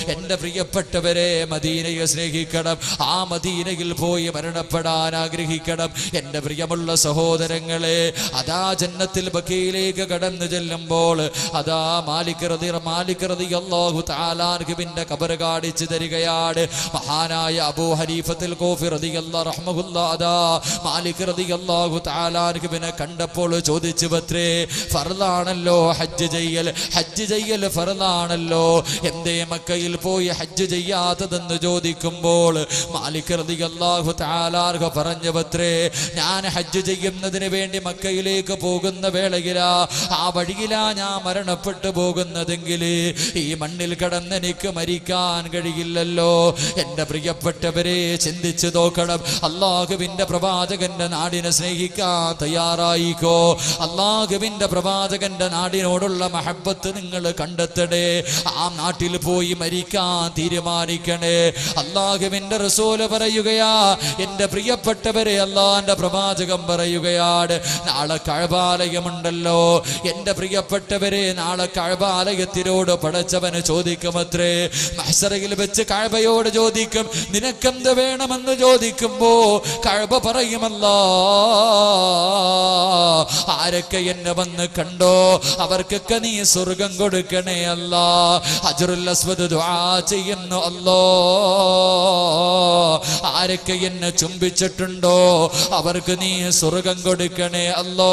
എൻ്റെ പ്രിയപ്പെട്ടവരെ മദീനയെ സ്നേഹിക്കണം ആ മദീനയിൽ പോയി മരണപ്പെടാൻ ആഗ്രഹിക്കണം എൻ്റെ പ്രിയമുള്ള സഹോദരങ്ങളെ അതാ ജന്നത്തിൽ ബക്കയിലേക്ക് കടന്നു ചെല്ലുമ്പോൾ അതാ മാലിക് റതി മാലിക് റതി അള്ളാഹു താലാർഹുവിൻ്റെ കബർ കാണിച്ചു തരികയാണ് മഹാനായ അബൂ ഹരീഫത്തിൽ കോഫി റതി അല്ലാ റഹ്മഹുല്ല അതാ മാലിക് റതി അള്ളാഹു താലാർഹുവിനെ കണ്ടപ്പോൾ ചോദിച്ചു പത്രേ ഫർലാണല്ലോ ഹജ്ജ് ചെയ്യൽ ഹജ്ജ് ചെയ്യൽ ഫർലാണല്ലോ എന്തേ മക്കയിൽ പോയി ഹജ്ജ് ചെയ്യാത്തതെന്ന് ചോദിക്കുമ്പോൾ മാലിക് റതി അള്ളാഹു താലാർഹ പറഞ്ഞു പത്രേ ഞാൻ ഹജ്ജ് ചെയ്യുന്നതിന് വേണ്ടി മക്കയിലേക്ക് പോകുന്ന വേളയിലാ ആ വഴിയിലാ ഞാൻ മരണപ്പെട്ടു പോകുന്നതെങ്കിൽ ഈ മണ്ണിൽ കടന്ന് എനിക്ക് മരിക്കാൻ കഴിയില്ലല്ലോ എൻ്റെ പ്രിയപ്പെട്ടവരെ ചിന്തിച്ചു നോക്കണം അള്ളാഹുവിൻ്റെ പ്രവാചകന്റെ നാടിനെ സ്നേഹിക്കാൻ തയ്യാറായിക്കോ അള്ളാഹുവിൻ്റെ പ്രവാചകന്റെ നാടിനോടുള്ള മഹബത്ത് നിങ്ങൾ കണ്ടെത്തണേ ആ നാട്ടിൽ പോയി മരിക്കാൻ തീരുമാനിക്കണേ അള്ളാഹുവിൻ്റെ റസൂല് പറയുകയാ എൻ്റെ പ്രിയപ്പെട്ടവരെ അള്ളാന്റെ പ്രവാചകം പറയുകയാണ് നാളെ കഴബാലയമുണ്ടല്ലോ എൻ്റെ പ്രിയപ്പെട്ടവരെ നാളെ കഴബാലയത്തിനോട് പടച്ചവന് ചോദിക്കുമത്രേ മഹസറയിൽ വെച്ച് കഴബയോട് ചോദിക്കും നിനക്കെന്ത് വേണമെന്ന് ചോദിക്കുമ്പോ കഴബ പറയുമല്ല ആരൊക്കെ എന്നെ വന്ന് കണ്ടോ അവർക്കൊക്കെ നീ സ്വർഗം കൊടുക്കണേ അല്ല അജറുൽ അസ്വദ് ദുആ ചെയ്യുന്നു അല്ലോ ആരൊക്കെ എന്നെ ചുംബിച്ചിട്ടുണ്ടോ അവർക്ക് നീ സ്വർഗം കൊടുക്കണേ അല്ലോ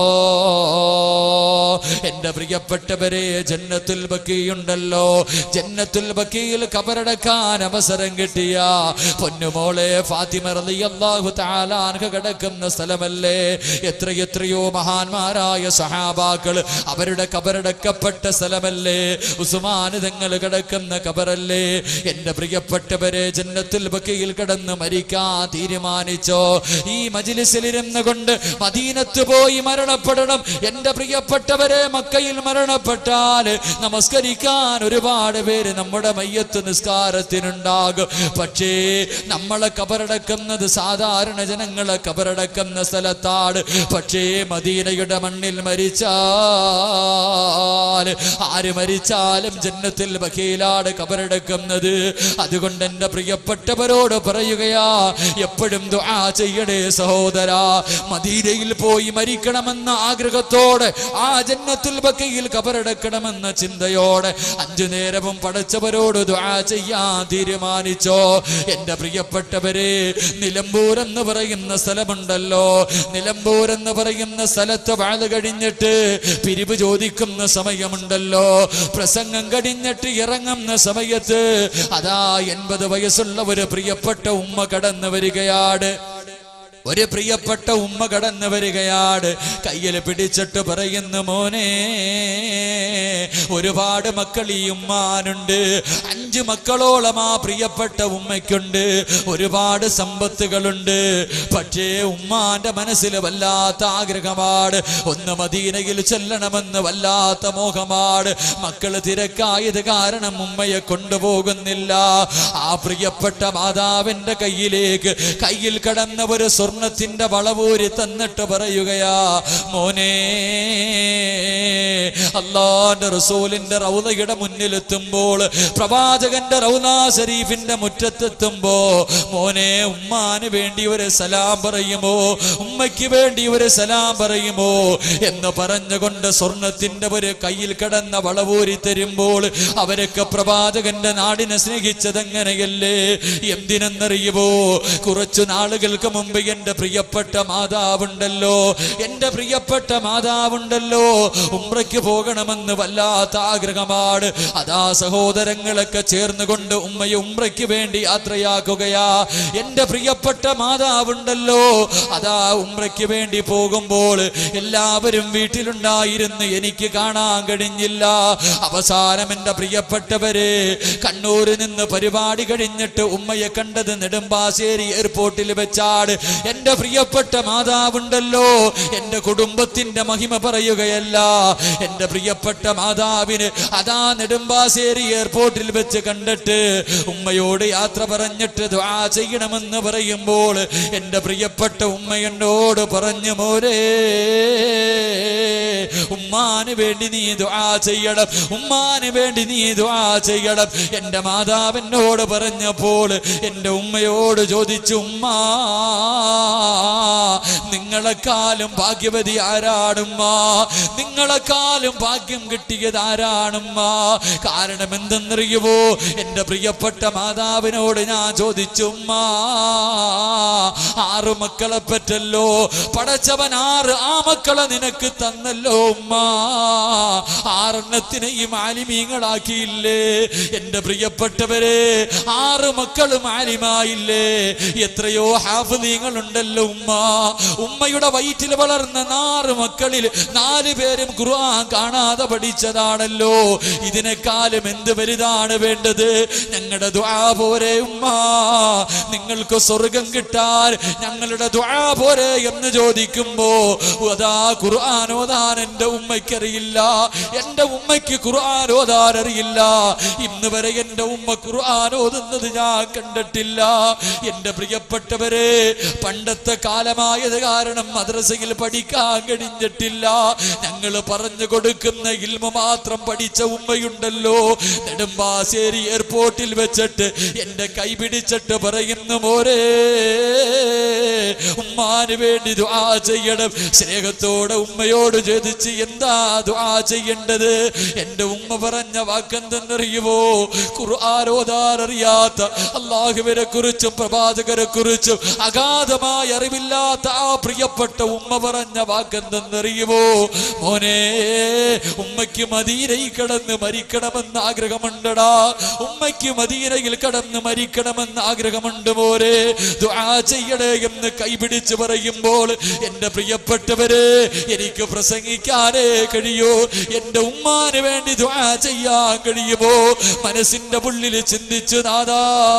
എന്റെ പ്രിയപ്പെട്ടവരെ ജന്നത്തുൽ ബക്കിയുണ്ടല്ലോ ജന്നത്തുൽ ബക്കിയിൽ കബറടക്കാൻ അവസരം കിട്ടിയ പൊന്നുമോളെ ഫാത്തിമ റളിയല്ലാഹു തആല അൻഹ കിടക്കുന്ന സ്ഥലമല്ലേ എത്ര എത്രയോ മഹാന്മാരായ സഹാബാക്കൾ അവരുടെ കബറടക്കപ്പെട്ട സ്ഥലമല്ലേ ഉസ്മാൻ തങ്ങൾ കിടക്കുന്ന കബറല്ലേ എന്റെ പ്രിയപ്പെട്ടവരെ ജന്നത്തുൽ ബക്കിയിൽ കിടന്ന് മരിക്കാൻ തീരുമാനിച്ചോ ഈ മജിലിസിലിരുന്ന് കൊണ്ട് മദീനത്ത് പോയി മരണപ്പെടണം എന്റെ പ്രിയപ്പെട്ടവരെ മക്കയിൽ മരണപ്പെട്ടാൽ നമസ്കരിക്കാൻ ഒരുപാട് പേര് നമ്മുടെ മയ്യത്ത് നിസ്കാരത്തിനുണ്ടാകും പക്ഷേ നമ്മളെ കബറടക്കുന്നത് സാധാരണ ജനങ്ങളെ കബറടക്കുന്ന സ്ഥലത്താണ് പക്ഷേ മദീനയുടെ മണ്ണിൽ മരിച്ചാൽ ആര് മരിച്ചാലും ജന്നത്തിൽ ബക്കയിലാണ് കബറടക്കുന്നത് അതുകൊണ്ട് എൻ്റെ പ്രിയപ്പെട്ടവരോട് പറയുകയാ എപ്പോഴും ദുആ ചെയ്യണേ സഹോദരാ മദീനയിൽ പോയി മരിക്കണമെന്ന ആഗ്രഹത്തോടെ ആ ജന്നത്തുൽ ബക്കയിൽ കബറടക്കണമെന്ന ചിന്തയോടെ അഞ്ചു നേരവും പടച്ചവരോട് ദുആ ചെയ്യാൻ തീരുമാനിച്ചോ എൻ്റെ പ്രിയപ്പെട്ടവരെ നിലമ്പൂർ എന്ന് പറയുന്ന സ്ഥലമുണ്ടല്ലോ നിലമ്പൂർ എന്ന് പറയുന്ന സ്ഥലത്ത് വാഴ കഴിഞ്ഞിട്ട് പിരിവ് ചോദിക്കുന്ന സമയമുണ്ടല്ലോ പ്രസംഗം കഴിഞ്ഞിട്ട് ഇറങ്ങുന്ന സമയത്ത് അതാ എൺപത് വയസ്സുള്ള ഒരു പ്രിയപ്പെട്ട ഉമ്മ കടന്നു വരികയാണ് ഒരു പ്രിയപ്പെട്ട ഉമ്മ കടന്നു വരികയാണ് കയ്യിൽ പിടിച്ചിട്ട് പറയുന്നു മോനെ ഒരുപാട് മക്കൾ ഈ ഉമ്മാനുണ്ട് അഞ്ച് മക്കളോളം ആ പ്രിയപ്പെട്ട ഉമ്മയ്ക്കുണ്ട് ഒരുപാട് സമ്പത്തുകളുണ്ട് പക്ഷേ ഉമ്മാന്റെ മനസ്സിൽ വല്ലാത്ത ആഗ്രഹമാണ് ഒന്ന് മദീനയിൽ ചെല്ലണമെന്ന് വല്ലാത്ത മോഹമാണ് മക്കള് തിരക്കായത് കാരണം ഉമ്മയെ കൊണ്ടുപോകുന്നില്ല ആ പ്രിയപ്പെട്ട മാതാവിന്റെ കയ്യിലേക്ക് കയ്യിൽ കടന്ന ഒരു സ്വർണത്തിന്റെ വളവൂരി തന്നിട്ട് പറയുകയാ മോനെ അള്ളാന്റെ റസൂലിന്റെ റൗലയുടെ മുന്നിലെത്തുമ്പോൾ പ്രവാചകന്റെ റൗലാ ഷരീഫിന്റെ മുറ്റത്തെത്തുമ്പോ മോനെ ഉമ്മാന് വേണ്ടി ഒരു സലാം പറയുമോ ഉമ്മയ്ക്ക് വേണ്ടി ഒരു സലാം പറയുമോ എന്ന് പറഞ്ഞുകൊണ്ട് സ്വർണത്തിന്റെ ഒരു കയ്യിൽ കിടന്ന വളവൂരി തരുമ്പോൾ അവരൊക്കെ പ്രവാചകന്റെ നാടിനെ സ്നേഹിച്ചത് എങ്ങനെയല്ലേ എന്തിനെന്നറിയുമോ കുറച്ചു നാളുകൾക്ക് മുമ്പ് എന്റെ പ്രിയപ്പെട്ട മാതാവുണ്ടല്ലോ എന്റെ പ്രിയപ്പെട്ട മാതാവുണ്ടല്ലോ ഉമ്രയ്ക്ക് പോകണമെന്ന് വല്ലാത്ത ആഗ്രഹമാണ് അതാ സഹോദരങ്ങളൊക്കെ ചേർന്നുകൊണ്ട് ഉമ്മയെ ഉമ്രയ്ക്ക് വേണ്ടി യാത്രയാക്കുകയാ എന്റെ പ്രിയപ്പെട്ട മാതാവുണ്ടല്ലോ അതാ ഉമ്രയ്ക്ക് വേണ്ടി പോകുമ്പോൾ എല്ലാവരും വീട്ടിലുണ്ടായിരുന്നു എനിക്ക് കാണാൻ കഴിഞ്ഞില്ല അവസാനം എന്റെ പ്രിയപ്പെട്ടവരെ കണ്ണൂരിൽ നിന്ന് പരിപാടി കഴിഞ്ഞിട്ട് ഉമ്മയെ കണ്ടത് നെടുമ്പാശ്ശേരി എയർപോർട്ടിൽ വെച്ചാണ് എന്റെ പ്രിയപ്പെട്ട മാതാവുണ്ടല്ലോ എന്റെ കുടുംബത്തിന്റെ മഹിമ പറയുകയല്ല എന്റെ പ്രിയപ്പെട്ട മാതാവിന് അതാ നെടുമ്പാശ്ശേരി എയർപോർട്ടിൽ വെച്ച് കണ്ടിട്ട് ഉമ്മയോട് യാത്ര പറഞ്ഞിട്ട് ദ്വാ ചെയ്യണമെന്ന് പറയുമ്പോൾ എന്റെ പ്രിയപ്പെട്ട ഉമ്മ എന്നോട് പറഞ്ഞു മോരേ ഉമ്മാന് വേണ്ടി നീ ദുആ ചെയ്യണം ഉമ്മാന് വേണ്ടി നീ ദുആ ചെയ്യണം എന്റെ മാതാവിനോട് പറഞ്ഞപ്പോൾ എന്റെ ഉമ്മയോട് ചോദിച്ചു ഉമ്മ നിങ്ങളെക്കാളും ഭാഗ്യവതി ആരാണുമ്മ നിങ്ങളെക്കാളും ഭാഗ്യം കിട്ടിയത് ആരാണുമ്മ കാരണം എന്തെന്നറിയുമോ എന്റെ പ്രിയപ്പെട്ട മാതാവിനോട് ഞാൻ ചോദിച്ചു ഉമ്മ ആറ് മക്കളെ പറ്റല്ലോ പടച്ചവൻ ആറ് ആ മക്കളെ നിനക്ക് തന്നല്ലോ ഉമ്മ ആറെണ്ണത്തിനെയും ആലിമീങ്ങളാക്കിയില്ലേ എന്റെ പ്രിയപ്പെട്ടവരെ ആറ് മക്കളും ആലിമായില്ലേ എത്രയോ ഹാഫിദീങ്ങൾ ഉണ്ടല്ലോ ഉമ്മ ഉമ്മയുടെ വയറ്റിൽ വളർന്ന നാറ് മക്കളിൽ നാല് പേരും ഖുർആൻ കാണാതെ പഠിച്ചതാണല്ലോ ഇതിനേക്കാളും എന്ത് വലുതാണ് വേണ്ടത് ഞങ്ങളുടെ ദുആ പോരെ ഉമ്മ നിങ്ങൾക്ക് സ്വർഗം കിട്ടാൻ ഞങ്ങളുടെ ദുആ പോരെ എന്ന് ചോദിക്കുമ്പോ അതാ ഖുർആൻ ഓതാൻ എന്റെ ഉമ്മയ്ക്കറിയില്ല എന്റെ ഉമ്മയ്ക്ക് ഖുർആൻ ഓതാൻ അറിയില്ല ഇന്ന് വരെ എന്റെ ഉമ്മ ഖുർആൻ ഓതുന്നത് ഞാൻ കണ്ടിട്ടില്ല എന്റെ പ്രിയപ്പെട്ടവരെ പണ്ടത്തെ കാലമായത് കാരണം മദ്രസയിൽ പഠിക്കാൻ കഴിഞ്ഞിട്ടില്ല ഞങ്ങൾ പറഞ്ഞു കൊടുക്കുന്ന ഇൽമ മാത്രം പഠിച്ച ഉമ്മയുണ്ടല്ലോ നെടുമ്പാശ്ശേരി എയർപോർട്ടിൽ വെച്ചിട്ട് എന്റെ കൈ പിടിച്ചിട്ട് പറയുന്നു മോരേ ഉമ്മാന് വേണ്ടി ദുആ ചെയ്യണം സ്നേഹത്തോടെ ഉമ്മയോട് ചോദിച്ച് എന്താ ദുആ ചെയ്യേണ്ടത് എന്റെ ഉമ്മ പറഞ്ഞ വാക്കെന്തെന്നറിയുമോ ഖുർആാനോദാൻ അറിയാത്ത അള്ളാഹുവിനെ കുറിച്ചും പ്രവാചകരെ കുറിച്ചും അഗാധമായ അറിവില്ലാത്ത ആ പ്രിയപ്പെട്ട ഉമ്മ പറഞ്ഞ വാക്കെന്തെന്നറിയുമോ മോനെ ഉമ്മയ്ക്ക് മദീനയിൽ കിടന്ന് മരിക്കണമെന്ന് ആഗ്രഹമുണ്ടടാ ഉമ്മയ്ക്ക് മദീനയിൽ കടന്ന് മരിക്കണമെന്ന് ആഗ്രഹമുണ്ട് മോരെ ദുആ ചെയ്യണേ എന്ന് കൈപിടിച്ച് പറയുമ്പോൾ എന്റെ പ്രിയപ്പെട്ടവരെ എനിക്ക് പ്രസംഗിക്കാനേ കഴിയൂ എന്റെ ഉമ്മാന് വേണ്ടി ദുആ ചെയ്യാൻ കഴിയുമോ മനസ്സിന്റെ ഉള്ളിൽ ചിന്തിച്ചു നാദാ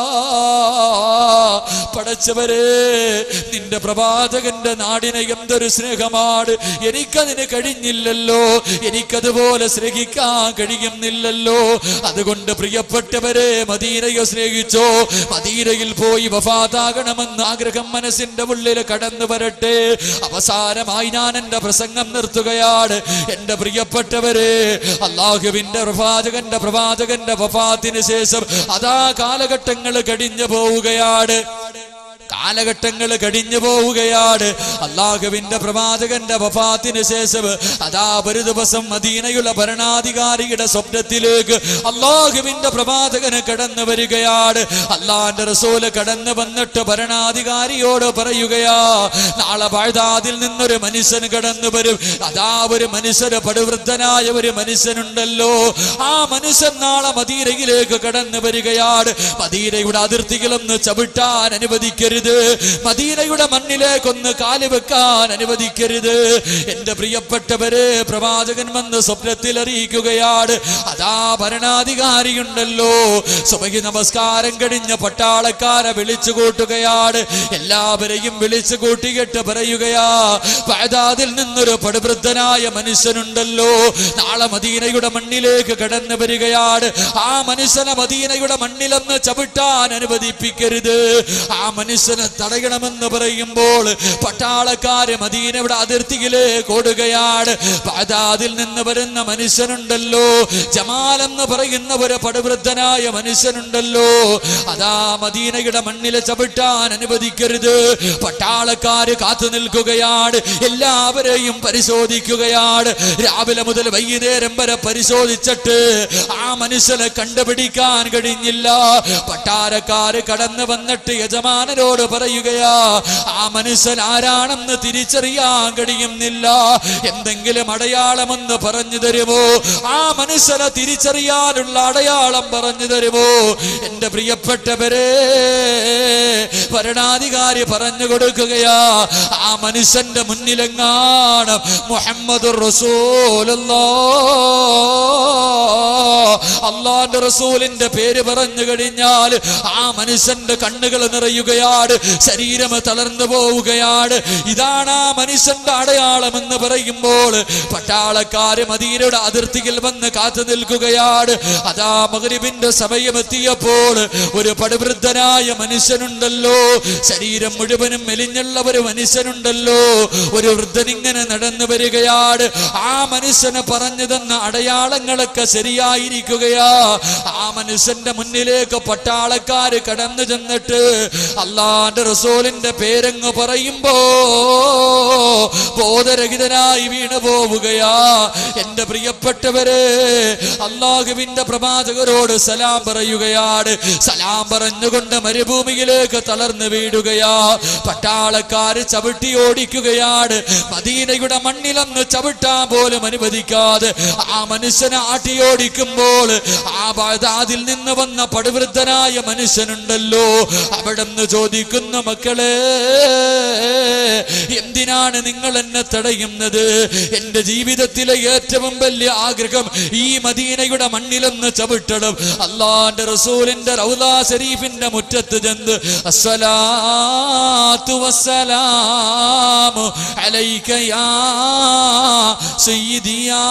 പടച്ചവരെ നിന്റെ പ്രവാചകന്റെ നാടിനെ എന്തൊരു സ്നേഹമാണ് എനിക്കതിന് കഴിഞ്ഞില്ലല്ലോ എനിക്കതുപോലെ സ്നേഹിക്കാൻ കഴിയുന്നില്ലല്ലോ അതുകൊണ്ട് പ്രിയപ്പെട്ടവരെ മദീനയെ സ്നേഹിച്ചോ മദീനയിൽ പോയി വഫാതാകണമെന്ന് ആഗ്രഹം മനസ്സിന്റെ ഉള്ളിൽ കടന്നു വരട്ടെ അവസാനമായി ഞാൻ എന്റെ പ്രസംഗം നിർത്തുകയാണ് എന്റെ പ്രിയപ്പെട്ടവരെ അള്ളാഹുവിന്റെ പ്രവാചകന്റെ പ്രവാചകന്റെ വഫാത്തിന് ശേഷം അതാ കാലഘട്ടങ്ങൾ കഴിഞ്ഞു പോവുകയാണ് കാലഘട്ടങ്ങൾ കഴിഞ്ഞു പോവുകയാണ് അള്ളാഹുവിന്റെ പ്രവാചകന്റെ വഫാത്തിന് ശേഷം അതാ ഒരു ദിവസം മദീനയുള്ള ഭരണാധികാരിയുടെ സ്വപ്നത്തിലേക്ക് അള്ളാഹുവിന്റെ പ്രവാചകന് കടന്നു വരികയാണ് അള്ളാന്റെ റസൂല് കടന്നു വന്നിട്ട് ഭരണാധികാരിയോട് പറയുകയാ നാളെ ബാഴ്ദാദിൽ നിന്നൊരു മനുഷ്യൻ കടന്നു വരും അതാ ഒരു മനുഷ്യന് പടുവൃദ്ധനായ ഒരു മനുഷ്യനുണ്ടല്ലോ ആ മനുഷ്യൻ നാളെ മദീനയിലേക്ക് കടന്നു വരികയാണ് മദീനയുടെ അതിർത്തികളൊന്ന് ചവിട്ടാൻ അനുവദിക്കരുത് മദീനയുടെ മണ്ണിലേക്കൊന്ന് കാല് വെക്കാൻ അനുവദിക്കരുത് എന്റെ പ്രിയപ്പെട്ടവരെ പ്രവാചകൻ വന്ന് സ്വപ്നത്തിൽ അറിയിക്കുകയാണ് അതാ ഭരണാധികാരിയുണ്ടല്ലോ സുബഹി നമസ്കാരം കഴിഞ്ഞ പട്ടാളക്കാരെ വിളിച്ചു കൂട്ടുകയാണ് എല്ലാവരെയും വിളിച്ചു കൂട്ടിയിട്ട് പറയുകയാ പഴതാതിൽ നിന്നൊരു പടുവൃദ്ധനായ മനുഷ്യനുണ്ടല്ലോ നാളെ മദീനയുടെ മണ്ണിലേക്ക് കടന്നു വരികയാണ് ആ മനുഷ്യനെ മദീനയുടെ മണ്ണിലൊന്ന് ചവിട്ടാൻ അനുവദിപ്പിക്കരുത് ആ മനുഷ്യനെ തടയണമെന്ന് പറയുമ്പോൾ പട്ടാളക്കാര് മദീനയുടെ അതിർത്തിയിലേക്ക് ഓടുകയാണ് അതിൽ നിന്ന് വരുന്ന മനുഷ്യനുണ്ടല്ലോ ജമാൽ എന്ന് പറയുന്ന ഒരു പടുവൃദ്ധനായ മനുഷ്യനുണ്ടല്ലോ അതാ മദീനയുടെ മണ്ണിലെ ചവിട്ടാൻ അനുവദിക്കരുത് പട്ടാളക്കാര് കാത്തു നിൽക്കുകയാണ് എല്ലാവരെയും പരിശോധിക്കുകയാണ് രാവിലെ മുതൽ വൈകുന്നേരം വരെ പരിശോധിച്ചിട്ട് ആ മനുഷ്യനെ കണ്ടുപിടിക്കാൻ കഴിഞ്ഞില്ല പട്ടാരക്കാര് കടന്നു വന്നിട്ട് യജമാനരോട് പറയുകയാ ആ മനുഷ്യൻ ആരാണെന്ന് തിരിച്ചറിയാൻ കഴിയുന്നില്ല എന്തെങ്കിലും അടയാളമെന്ന് പറഞ്ഞു തരുമോ ആ മനുഷ്യനെ തിരിച്ചറിയാനുള്ള അടയാളം പറഞ്ഞു തരുമോ എന്റെ പ്രിയപ്പെട്ടവരെ ഭരണാധികാരി പറഞ്ഞു കൊടുക്കുകയാ ആ മനുഷ്യന്റെ മുന്നിലെങ്ങാണ് മുഹമ്മദ് അള്ളാന്റെ റസൂലിന്റെ പേര് പറഞ്ഞു കഴിഞ്ഞാൽ ആ മനുഷ്യന്റെ കണ്ണുകൾ നിറയുകയാണ് ശരീരം തളർന്നു പോവുകയാണ് ഇതാണ് ആ മനുഷ്യന്റെ അടയാളം എന്ന് പറയുമ്പോൾ പട്ടാളക്കാര് മദീനയുടെ അതിർത്തിയിൽ വന്ന് കാത്തു നിൽക്കുകയാണ് അതാ മകരിബിന്റെ സമയം എത്തിയപ്പോൾ ഒരു പടുവൃദ്ധനായ മനുഷ്യനുണ്ടല്ലോ ശരീരം മുഴുവനും മെലിഞ്ഞുള്ള ഒരു മനുഷ്യനുണ്ടല്ലോ ഒരു വൃദ്ധൻ ഇങ്ങനെ നടന്നു വരികയാണ് ആ മനുഷ്യന് പറഞ്ഞു തന്ന അടയാളങ്ങളൊക്കെ ശരിയായിരിക്കുകയാ ആ മനുഷ്യന്റെ മുന്നിലേക്ക് പട്ടാളക്കാര് കടന്നു ചെന്നിട്ട് അള്ളാന്റെ റസൂലിന്റെ പേരങ്ങ് പറയുമ്പോ ബോധരഹിതനായി വീണു പോവുകയാ എന്റെ പ്രിയപ്പെട്ടവരെ അള്ളാഹുവിന്റെ പ്രവാചകരോട് സലാം പറയുകയാണ് സലാം പറഞ്ഞുകൊണ്ട് മരുഭൂമിയിലേക്ക് തളർന്നു വീഴുകയാ പട്ടാളക്കാര് ചവിട്ടി ഓടിക്കുകയാണ് മദീനയുടെ മണ്ണിലൊന്ന് ചവിട്ടാൻ പോലും അനുവദിക്കാതെ ആ മനുഷ്യനെ ആട്ടിയോടിക്കുമ്പോൾ ആ ബാധാതിൽ നിന്ന് വന്ന പടുവൃദ്ധനായ മനുഷ്യനുണ്ടല്ലോ അവിടെ നിന്ന് ചോദിക്കുന്ന മക്കളെ എന്തിനാണ് നിങ്ങൾ എന്നെ തടയുന്നത് എന്റെ ജീവിതത്തിലെ ഏറ്റവും വലിയ ആഗ്രഹം ഈ മദീനയുടെ മണ്ണിലൊന്ന് ചവിട്ടണം അള്ളാന്റെ റസൂലിന്റെ റൗലാ ഷരീഫിന്റെ മുറ്റത്ത് ചെന്ന് അസ്സലാത്തു വസ്സലാമു അലൈക യാ സയ്യിദി യാ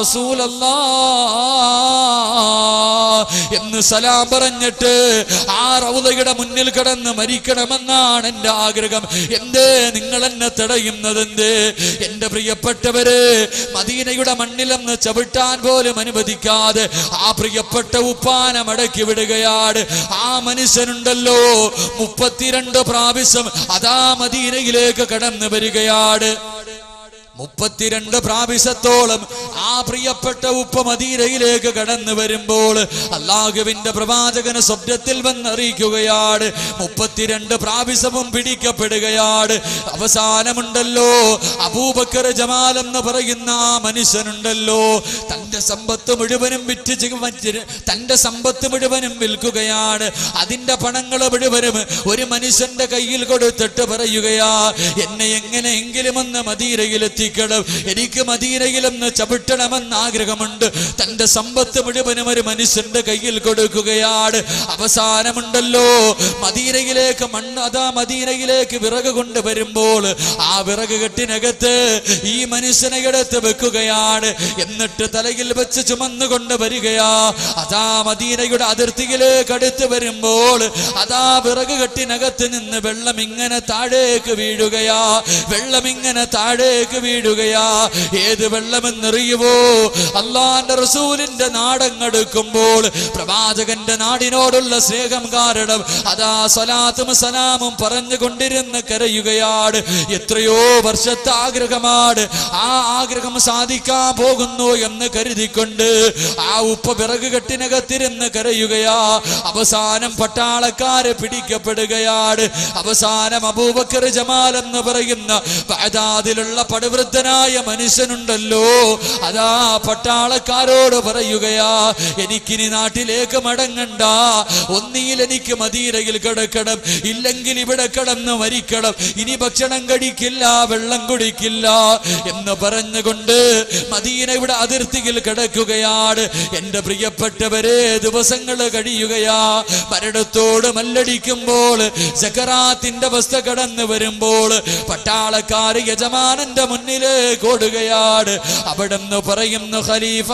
റസൂലല്ലാഹ് എന്ന് സലാം പറഞ്ഞിട്ട് ആ റൗലയുടെ മുന്നിൽ കിടന്ന് മരിക്കണമെന്നാണ് എന്റെ ആഗ്രഹം എന്തേ നിങ്ങൾ എന്നെ തടയുന്നത് എന്തേ എന്റെ പ്രിയപ്പെട്ടവര് മദീനയുടെ മണ്ണിലെന്ന് ചവിട്ടാൻ പോലും അനുവദിക്കാതെ ആ പ്രിയപ്പെട്ട ഉപ്പാന മടക്കി വിടുകയാണ് ആ മനുഷ്യനുണ്ടല്ലോ മുപ്പത്തിരണ്ട് പ്രാവശ്യം അതാ മദീനയിലേക്ക് കടന്നു വരികയാണ് മുപ്പത്തിരണ്ട് പ്രാവശ്യത്തോളം ആ പ്രിയപ്പെട്ട ഉപ്പ മദീനയിലേക്ക് കടന്നു വരുമ്പോൾ അള്ളാഹുവിന്റെ പ്രവാചകന് സ്വപ്നത്തിൽ വന്നറിയിക്കുകയാണ് മുപ്പത്തിരണ്ട് പ്രാവശ്യവും പിടിക്കപ്പെടുകയാണ് അവസാനമുണ്ടല്ലോ അബൂബക്കർ ജമാൽ എന്ന് പറയുന്ന ആ മനുഷ്യനുണ്ടല്ലോ തന്റെ സമ്പത്ത് മുഴുവനും വിറ്റ് ചി- വച്ച് തന്റെ സമ്പത്ത് മുഴുവനും വിൽക്കുകയാണ് അതിന്റെ പണങ്ങൾ മുഴുവനും ഒരു മനുഷ്യന്റെ കയ്യിൽ കൊടുത്തിട്ട് പറയുകയാ എന്നെ എങ്ങനെയെങ്കിലും ഒന്ന് മദീനയിൽ എത്തിക്കണം എനിക്ക് മദീനയിലൊന്ന് ചവിട്ടണമെന്ന് ആഗ്രഹമുണ്ട് തന്റെ സമ്പത്ത് മുഴുവനും ഒരു മനുഷ്യന്റെ കയ്യിൽ കൊടുക്കുകയാണ് അവസാനമുണ്ടല്ലോ മദീനയിലേക്ക് മണ്ണ് അതാ മദീനയിലേക്ക് വിറക് കൊണ്ടുവരുമ്പോൾ ആ വിറക് കെട്ടിനകത്ത് ഈ മനുഷ്യനെ എടുത്ത് വെക്കുകയാണ് എന്നിട്ട് തലയിൽ വെച്ച് ചുമന്നുകൊണ്ട് വരികയാ അതാ മദീനയുടെ അതിർത്തിയിലേക്ക് അടുത്ത് വരുമ്പോൾ അതാ വിറക് കെട്ടിനകത്ത് നിന്ന് വെള്ളം ഇങ്ങനെ താഴേക്ക് വീഴുകയാ വെള്ളം ഇങ്ങനെ താഴേക്ക് വീഴുകയാ ഏത് വെള്ളമെന്നറിയുവോ അള്ളാന്റെ റസൂലിന്റെ നാടങ്ങെടുക്കുമ്പോൾ പ്രവാചകന്റെ നാടിനോടുള്ള സ്നേഹം കാരണം അതാ സ്വലാത്തും സലാമും പറഞ്ഞുകൊണ്ടിരുന്ന് കരയുകയാണ് എത്രയോ വർഷത്തെ ആഗ്രഹമാണ് ആ ആഗ്രഹം സാധിക്കാൻ പോകുന്നു എന്ന് കരുതിക്കൊണ്ട് ആ ഉപ്പ വിറക് കെട്ടിനകത്തിരുന്ന് കരയുകയാ അവസാനം പട്ടാളക്കാര് പിടിക്കപ്പെടുകയാണ് അവസാനം അബൂബക്കർ ജമാൽ എന്ന് പറയുന്ന ബാദാദിലുള്ള പടുവൃദ്ധനായ മനുഷ്യനുണ്ടല്ലോ അതാ പട്ടാളക്കാരോട് പറയുകയാ എനിക്കിനി നാട്ടിലേക്ക് മടങ്ങണ്ട ഒന്നിയിൽ എനിക്ക് മദീനയിൽ കിടക്കണം ഇല്ലെങ്കിൽ ഇവിടെ കിടന്ന് മരിക്കണം ഇനി ഭക്ഷണം കഴിക്കില്ല വെള്ളം കുടിക്കില്ല എന്ന് പറഞ്ഞുകൊണ്ട് മദീന ഇവിടെ അതിർത്തിയിൽ കിടക്കുകയാണ് എന്റെ പ്രിയപ്പെട്ടവരെ ദിവസങ്ങൾ കഴിയുകയാ മരണത്തോട് മല്ലടിക്കുമ്പോൾ സക്കറാത്തിന്റെ അവസ്ഥ കടന്നു വരുമ്പോൾ പട്ടാളക്കാർ യജമാനന്റെ മുന്നിലേക്ക് ഓടുകയാണ് അവിടെ നിന്ന് പറയുന്നു ഖലീഫ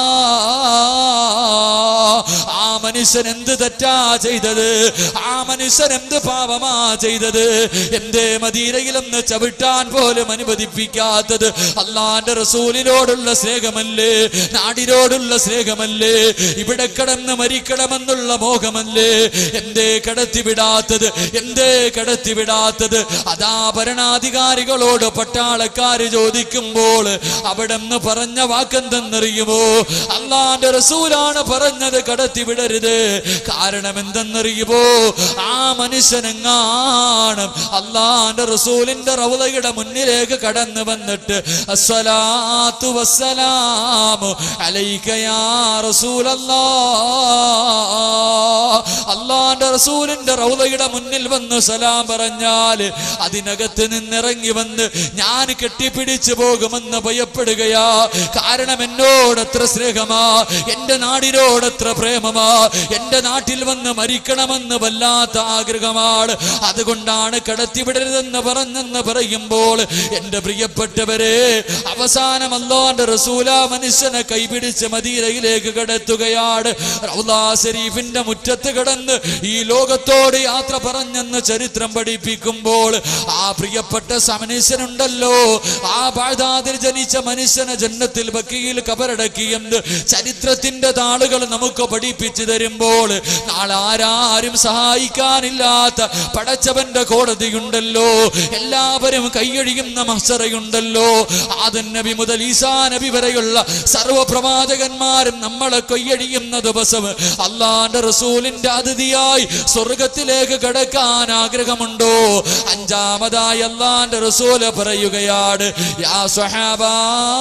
ആ മനുഷ്യൻ എന്ത് തെറ്റാ ചെയ്തത് ആ മനുഷ്യൻ എന്ത് പാപമാ ചെയ്തത് എന്തേ മദീനയിലൊന്ന് ചവിട്ടാൻ പോലും അനുവദിപ്പിക്കാത്തത് അള്ളാന്റെ റസൂലിനോടുള്ള സ്നേഹമല്ലേ നാടിനോടുള്ള സ്നേഹമല്ലേ ഇവിടെ കിടന്ന് മരിക്കണമെന്നുള്ള മോഹമല്ലേ എന്തേ കടത്തിവിടാത്തത് എന്തേ കടത്തിവിടാത്തത് അതാ ഭരണാധികാരികളോട് പട്ടാളക്കാര് ചോദിക്കുമ്പോൾ അവിടെ നിന്ന് പറഞ്ഞ വാക്കെന്തെന്നറിയുമോ അള്ളാന്റെ റസൂലാണ് പറഞ്ഞത് കടത്തിവിടരുത് കാരണം എന്തെന്നറിയുമോ ആ മനുഷ്യനെങ്ങാണ് അള്ളാന്റെ റസൂലിന്റെ റൗലയുടെ മുന്നിലേക്ക് കടന്നു വന്നിട്ട് അസ്സലാത്തു വസ്സലാമു അലൈക യാ റസൂലല്ലാ അള്ളാന്റെ റസൂലിന്റെ റൗലയുടെ മുന്നിൽ വന്ന് സലാം പറഞ്ഞാൽ അതിനകത്ത് നിന്നിറങ്ങി വന്ന് ഞാൻ കെട്ടിപ്പിടിച്ചു പോകുമെന്ന് ഭയപ്പെടുകയാ കാരണം എന്നോട് എത്ര സ്നേഹമാ എന്റെ നാടിനോട് എത്ര പ്രേമമാ എന്റെ നാട്ടിൽ വന്ന് മരിക്കണമെന്ന് വല്ലാത്ത ആഗ്രഹമാണ് അതുകൊണ്ടാണ് കടത്തിവിടരുതെന്ന് പറഞ്ഞെന്ന് പറയുമ്പോൾ എന്റെ പ്രിയപ്പെട്ടവരെ അവസാനം അല്ലാന്റെ റസൂല മനുഷ്യനെ കൈപിടിച്ച് മദീനയിലേക്ക് കടത്തുകയാണ് റൗലാ ഷരീഫിന്റെ മുറ്റത്ത് കിടന്ന് ഈ ലോകത്തോട് യാത്ര പറഞ്ഞെന്ന് ചരിത്രം പഠിപ്പിക്കുമ്പോൾ ആ പ്രിയപ്പെട്ട സമനുഷ്യനുണ്ടല്ലോ ആ ബാധാതിൽ ജനിച്ച മനുഷ്യനെ ജന്നത്തിൽ ബക്കിയിൽ കബറടക്കിയെന്ന് ചരിത്രത്തിന്റെ താളുകൾ നമുക്ക് പഠിപ്പിച്ചു തരുമ്പോൾ നാളെ ആരാരും സഹായിക്കാനില്ലാത്ത പടച്ചവന്റെ കോടതിയുണ്ടല്ലോ എല്ലാവരും കൈയഴിയുന്ന മഹസറയുണ്ടല്ലോ ആദൻ നബി മുതൽ ഈസാ നബി വരെയുള്ള സർവപ്രവാചകന്മാരും നമ്മളെ കൊയ്യഴിയുന്ന ദിവസം അള്ളാന്റെ റസൂലിന്റെ അതിഥിയായി സ്വർഗത്തിലേക്ക് കടക്കാൻ ആഗ്രഹമുണ്ടോ അഞ്ചാമതായി അള്ളാന്റെ റസൂല് പറയുകയാണ് യാ സ്വഹാബാ